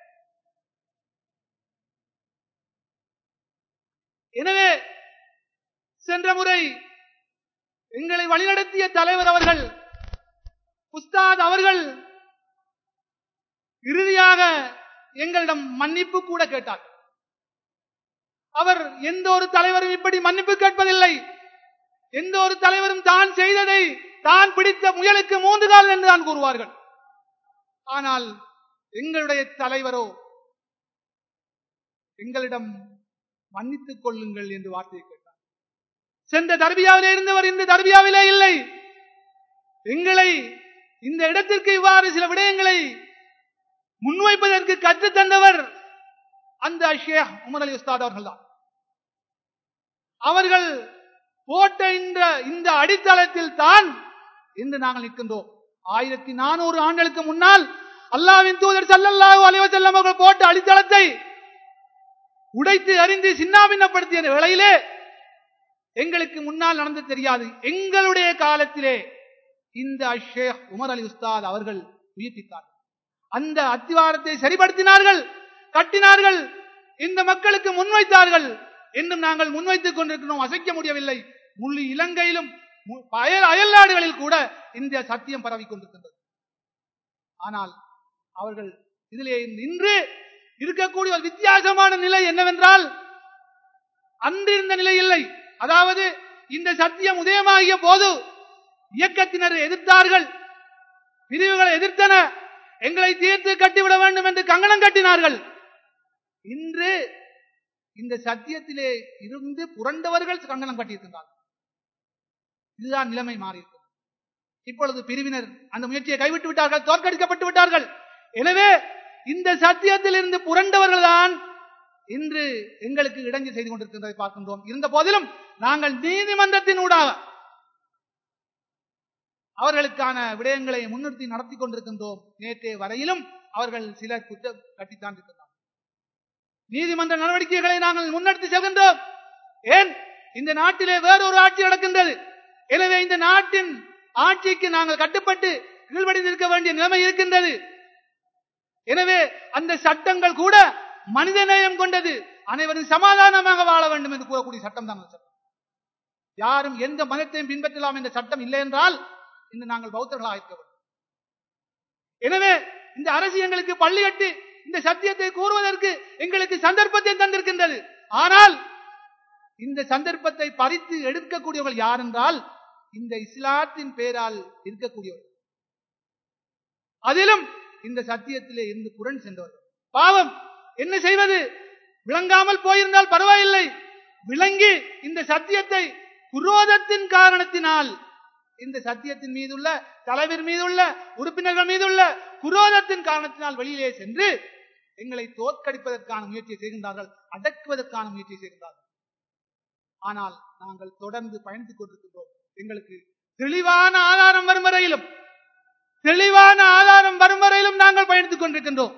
எனவே சென்ற முறை எங்களை வழிநடத்திய தலைவர் அவர்கள் உஸ்தாத் அவர்கள் இறுதியாக எங்களிடம் மன்னிப்பு கூட கேட்டார் அவர் எந்த ஒரு தலைவரும் இப்படி மன்னிப்பு கேட்பதில்லை எந்த ஒரு தலைவரும் தான் செய்ததை தான் பிடித்த முயலுக்கு மூன்று கால் என்று தான் கூறுவார்கள் ஆனால் எங்களுடைய தலைவரோ எங்களிடம் மன்னித்துக் கொள்ளுங்கள் என்று வார்த்தையை கேட்டார் சென்ற தர்பியாவிலே இருந்தவர் இந்த தர்பியாவிலே இல்லை எங்களை இந்த இடத்திற்கு இவ்வாறு சில விடயங்களை முன்வைப்பதற்கு கற்றுத் தந்தவர் அந்த ஷேக் உமர் அலி உஸ்தாத் அவர்கள் தான் அவர்கள் போட்ட இந்த இந்த அடித்தளத்தில் தான் இன்று நாங்கள் நிற்கின்றோம் ஆயிரத்தி நானூறு ஆண்டுகளுக்கு முன்னால் அல்லாவின் தூதர் சல்லல்லாஹு அலைஹி வஸல்லம் அவர்கள் போட்ட அடித்தளத்தை உடைத்து அறிந்து சின்னாபின்னப்படுத்திய வேளையிலே எங்களுக்கு முன்னால் நடந்து தெரியாது எங்களுடைய காலத்திலே இந்த ஷேக் உமர் அலி உஸ்தாத் அவர்கள் உயிர்ப்பித்தார் அந்த அத்திவாரத்தை சரிப்படுத்தினார்கள் கட்டினார்கள் இந்த மக்களுக்கு முன்வைத்தார்கள் என்றும் நாங்கள் முன்வைத்துக் கொண்டிருக்கிறோம் அசைக்க முடியவில்லை முழு இலங்கையிலும் மு- அயல் அயல் நாடுகளில் கூட இந்த சத்தியம் பரவிக் கொண்டிருக்கின்றது ஆனால் அவர்கள் இதிலே நின்று இருக்கக்கூடிய ஒரு வித்தியாசமான நிலை என்னவென்றால் அன்றிருந்த நிலை இல்லை அதாவது இந்த சத்தியம் உதயமாகிய போது இயக்கத்தினர் எதிர்த்தார்கள் பிரிவுகளை எதிர்த்தன எங்களை தீர்த்து கட்டிவிட வேண்டும் என்று கங்கணம் கட்டினார்கள் இன்று இந்த சத்தியத்திலே இருந்து புரண்டவர்கள் கங்கணம் கட்டியிருக்கின்றார்கள் இதுதான் நிலைமை மாறியிருக்கிறது இப்பொழுது பிரிவினர் அந்த முயற்சியை கைவிட்டு விட்டார்கள் தோற்கடிக்கப்பட்டு விட்டார்கள் எனவே இந்த சத்தியத்தில் இருந்து புரண்டவர்கள் தான் இன்று எங்களுக்கு இடைஞ்சல் செய்து கொண்டிருக்கின்றதை பார்க்கின்றோம் இருந்த போதிலும் நாங்கள் நீதிமன்றத்தின் ஊடாக அவர்களுக்கான விடயங்களை முன்னிறுத்தி நடத்தி கொண்டிருக்கின்றோம் நேற்றைய வரையிலும் அவர்கள் சிலர் குற்றம் கட்டித்தான் இருக்கின்றனர் நீதிமன்ற நடவடிக்கைகளை நாங்கள் முன்னெடுத்து செல்கின்றோம் ஏன் இந்த நாட்டிலே வேறொரு ஆட்சி நடக்கின்றது எனவே இந்த நாட்டின் ஆட்சிக்கு நாங்கள் கட்டுப்பட்டு கீழ்ப்படிந்து இருக்க வேண்டிய நிலைமை இருக்கின்றது எனவே அந்த சட்டங்கள் கூட மனிதநேயம் கொண்டது அனைவரும் சமாதானமாக வாழ வேண்டும் என்று கூறக்கூடிய சட்டம் தான் அந்த சட்டம் யாரும் எந்த மதத்தையும் பின்பற்றலாம் என்ற சட்டம் இல்லை என்றால் இன்று நாங்கள் பௌத்தர்களாக இருக்க வேண்டும் எனவே இந்த அரசு எங்களுக்கு பள்ளி கட்டி இந்த சத்தியத்தை கூறுவதற்கு எங்களுக்கு சந்தர்ப்பத்தை தந்திருக்கின்றது ஆனால் இந்த சந்தர்ப்பத்தை பறித்து எடுக்கக்கூடியவர்கள் யார் என்றால் இந்த இஸ்லாத்தின் பேரால் இருக்கக்கூடியவர்கள் அதிலும் இந்த சத்தியத்திலே இருந்து புரண் சென்றவர்கள் பாவம் என்ன செய்வது விளங்காமல் போயிருந்தால் பரவாயில்லை விளங்கி இந்த சத்தியத்தை குரோதத்தின் காரணத்தினால் இந்த சத்தியத்தின் மீதுள்ள தலைவர் மீதுள்ள உறுப்பினர்கள் மீதுள்ள குரோதத்தின் காரணத்தினால் வெளியிலே சென்று எங்களை தோற்கடிப்பதற்கான முயற்சியை செய்கின்றார்கள் அடக்குவதற்கான முயற்சியை செய்கின்றார்கள் ஆனால் நாங்கள் தொடர்ந்து பயணித்துக் கொண்டிருக்கின்றோம் எங்களுக்கு தெளிவான ஆதாரம் வரும் வரையிலும் தெளிவான ஆதாரம் வரும் வரையிலும் நாங்கள் பயணித்துக் கொண்டிருக்கின்றோம்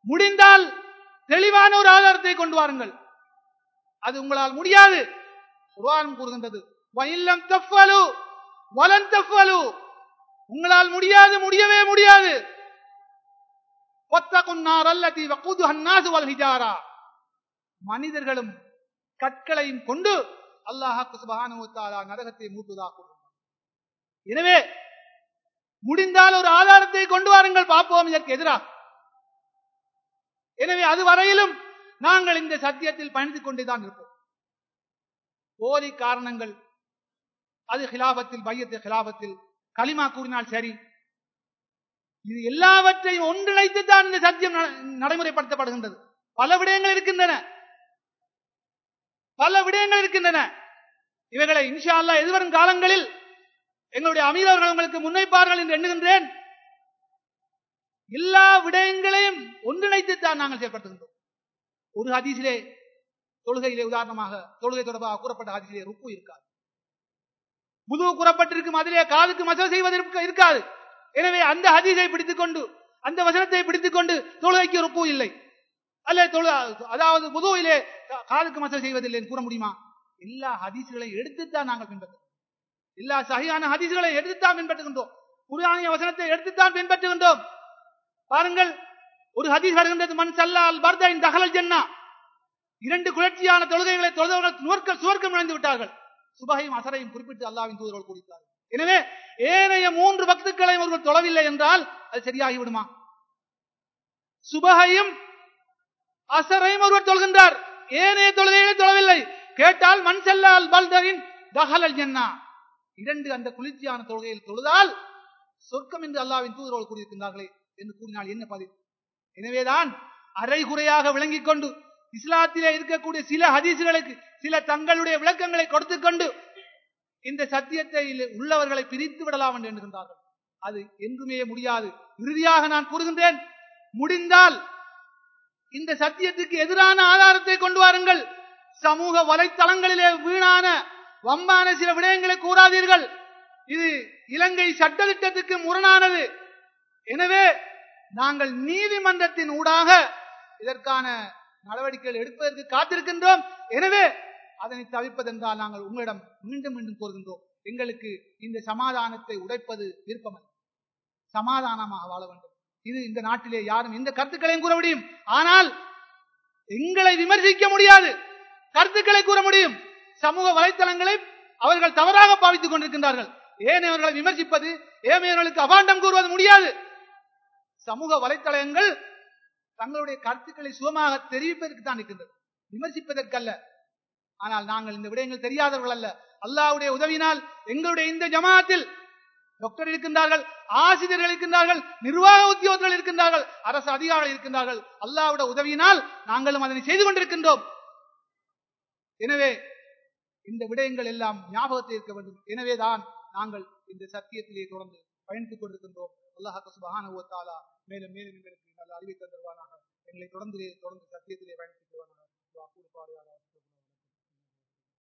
முடிந்தால் தெளிவான ஒரு ஆதாரத்தை கொண்டு வாருங்கள் அது உங்களால் முடியாது குர்ஆன் கூறுகின்றது வயில்லம் தஃபலு வலன் தஃபலு உங்களால் முடியாது முடியவே முடியாது ஒத்தகுன்னார் அல்லதி வகுதுஹ அன்னாசு வல் ஹிஜாரா மனிதர்களும் கற்களையும் கொண்டு அல்லாஹ் சுப்ஹானஹு வ தஆலா நரகத்தை மூட்டுவதாக கூறுகிறார் எனவே முடிந்தால் ஒரு ஆதாரத்தை கொண்டு வாருங்கள் பார்ப்போம் இதற்கு எதிராக எனவே அது வரையிலும் நாங்கள் இந்த சத்தியத்தில் பயணித்துக் கொண்டேதான் இருப்போம் போலி காரணங்கள் அது ஹிலாபத்தில் பையத்து ஹிலாபத்தில் களிமா கூறினால் சரி இது எல்லாவற்றையும் ஒன்றிணைத்து தான் இந்த சத்தியம் நட- நடைமுறைப்படுத்தப்படுகின்றது பல விடயங்கள் இருக்கின்றன பல விடயங்கள் இருக்கின்றன இவைகளை இன்ஷா அல்லாஹ் எதிர்வரும் காலங்களில் எங்களுடைய அமீர் அவர்கள் உங்களுக்கு முன்வைப்பார்கள் என்று எண்ணுகின்றேன் எல்லா விடயங்களையும் ஒன்றிணைத்து தான் நாங்கள் செயல்படுத்துகின்றோம் ஒரு ஹதீஸிலே தொழுகையிலே உதாரணமாக தொழுகை தொடர்பாக கூறப்பட்ட ஹதீஸிலே ருக்கு இருக்காது புது கூறப்பட்டிருக்கும் அதிலே காதுக்கு மசல் செய்வதற்கு இருக்காது எனவே அந்த ஹதீஸை பிடித்துக் கொண்டு அந்த வசனத்தை பிடித்துக் கொண்டு தொழுகைக்கு ருக்கு இல்லை அல்ல தொழு அதாவது புதுவிலே காதுக்கு மசல் செய்வதில்லை என்று கூற முடியுமா எல்லா ஹதீஸ்களையும் எடுத்துத்தான் நாங்கள் பின்பற்றுகிறோம் எல்லா சகியான ஹதீஸ்களை எடுத்துத்தான் பின்பற்றுகின்றோம் குர்ஆனிய வசனத்தை எடுத்துத்தான் பின்பற்றுகின்றோம் பாருங்கள் ஒரு ஹதீஸ் வருகின்றது மண் சல்லால் பர்தைன் தகலல் ஜன்னா இரண்டு குளர்ச்சியான தொழுகைகளை தொழுதவர்கள் சுவர்க்க சுவர்க்கம் நுழைந்து விட்டார்கள் சுபகையும் அசரையும் குறிப்பிட்டு அல்லாவின் தூதர்கள் கூறித்தார்கள் எனவே ஏனைய மூன்று பக்துக்களையும் ஒருவர் தொழவில்லை என்றால் அது சரியாகி விடுமா சுபகையும் அசரையும் ஒருவர் தொழுகின்றார் ஏனைய தொழுகைகளை தொழவில்லை கேட்டால் மண் செல்லால் பல்தரின் தகலல் ஜன்னா இரண்டு அந்த குளிர்ச்சியான தொழுகையில் தொழுதால் சொர்க்கம் என்று அல்லாவின் தூதர்கள் கூறியிருக்கின்றார்களே என்று கூறினால் என்ன பதில் எனவேதான் அரைகுறையாக விளங்கிக் கொண்டு இஸ்லாத்திலே இருக்கக்கூடிய சில ஹதீசுகளுக்கு சில தங்களுடைய விளக்கங்களை கொடுத்துக் கொண்டு இந்த சத்தியத்தை உள்ளவர்களை பிரித்து விடலாம் என்று எண்ணுகின்றார்கள் அது என்றுமே முடியாது இறுதியாக நான் கூறுகின்றேன் முடிந்தால் இந்த சத்தியத்துக்கு எதிரான ஆதாரத்தை கொண்டு வாருங்கள் சமூக வலைத்தளங்களிலே வீணான வம்பான சில விடயங்களை கூறாதீர்கள் இது இலங்கை சட்டத்திட்டத்துக்கு முரணானது எனவே நாங்கள் நீதிமன்றத்தின் ஊடாக இதற்கான நடவடிக்கைகள் எடுப்பதற்கு காத்திருக்கின்றோம் எனவே அதனை தவிர்ப்பதென்றால் நாங்கள் உங்களிடம் மீண்டும் மீண்டும் கோருகின்றோம் எங்களுக்கு இந்த சமாதானத்தை உடைப்பது விருப்பமல்ல சமாதானமாக வாழ வேண்டும் இது இந்த நாட்டிலே யாரும் எந்த கருத்துக்களையும் கூற முடியும் ஆனால் எங்களை விமர்சிக்க முடியாது கருத்துக்களை கூற முடியும் சமூக வலைத்தளங்களை அவர்கள் தவறாக பாவித்துக் கொண்டிருக்கின்றார்கள் ஏனையவர்களை விமர்சிப்பது ஏமையவர்களுக்கு அபாண்டம் கூறுவது முடியாது சமூக வலைத்தளங்கள் தங்களுடைய கருத்துக்களை சுகமாக தெரிவிப்பதற்கு தான் இருக்கின்றது விமர்சிப்பதற்கல்ல ஆனால் நாங்கள் இந்த விடயங்கள் தெரியாதவர்கள் அல்ல அல்லாவுடைய உதவினால் எங்களுடைய இந்த ஜமாத்தில் டாக்டர் இருக்கின்றார்கள் ஆசிரியர்கள் இருக்கின்றார்கள் நிர்வாக உத்தியோகர்கள் இருக்கின்றார்கள் அரசு அதிகாரிகள் இருக்கின்றார்கள் அல்லாவுடைய உதவியினால் நாங்களும் அதனை செய்து கொண்டிருக்கின்றோம் எனவே இந்த விடயங்கள் எல்லாம் ஞாபகத்தில் இருக்க வேண்டும் எனவேதான் நாங்கள் இந்த சத்தியத்திலே தொடர்ந்து பயணித்துக் கொண்டிருக்கின்றோம் அல்லாஹ் சுபஹானஹு வ தஆலா மேலும் மேலும் எங்களுக்கு நல்ல அறிவை தந்தருவானாக எங்களை தொடர்ந்து தொடர்ந்து சத்தியத்திலே பயணித்துக் கொள்வானாக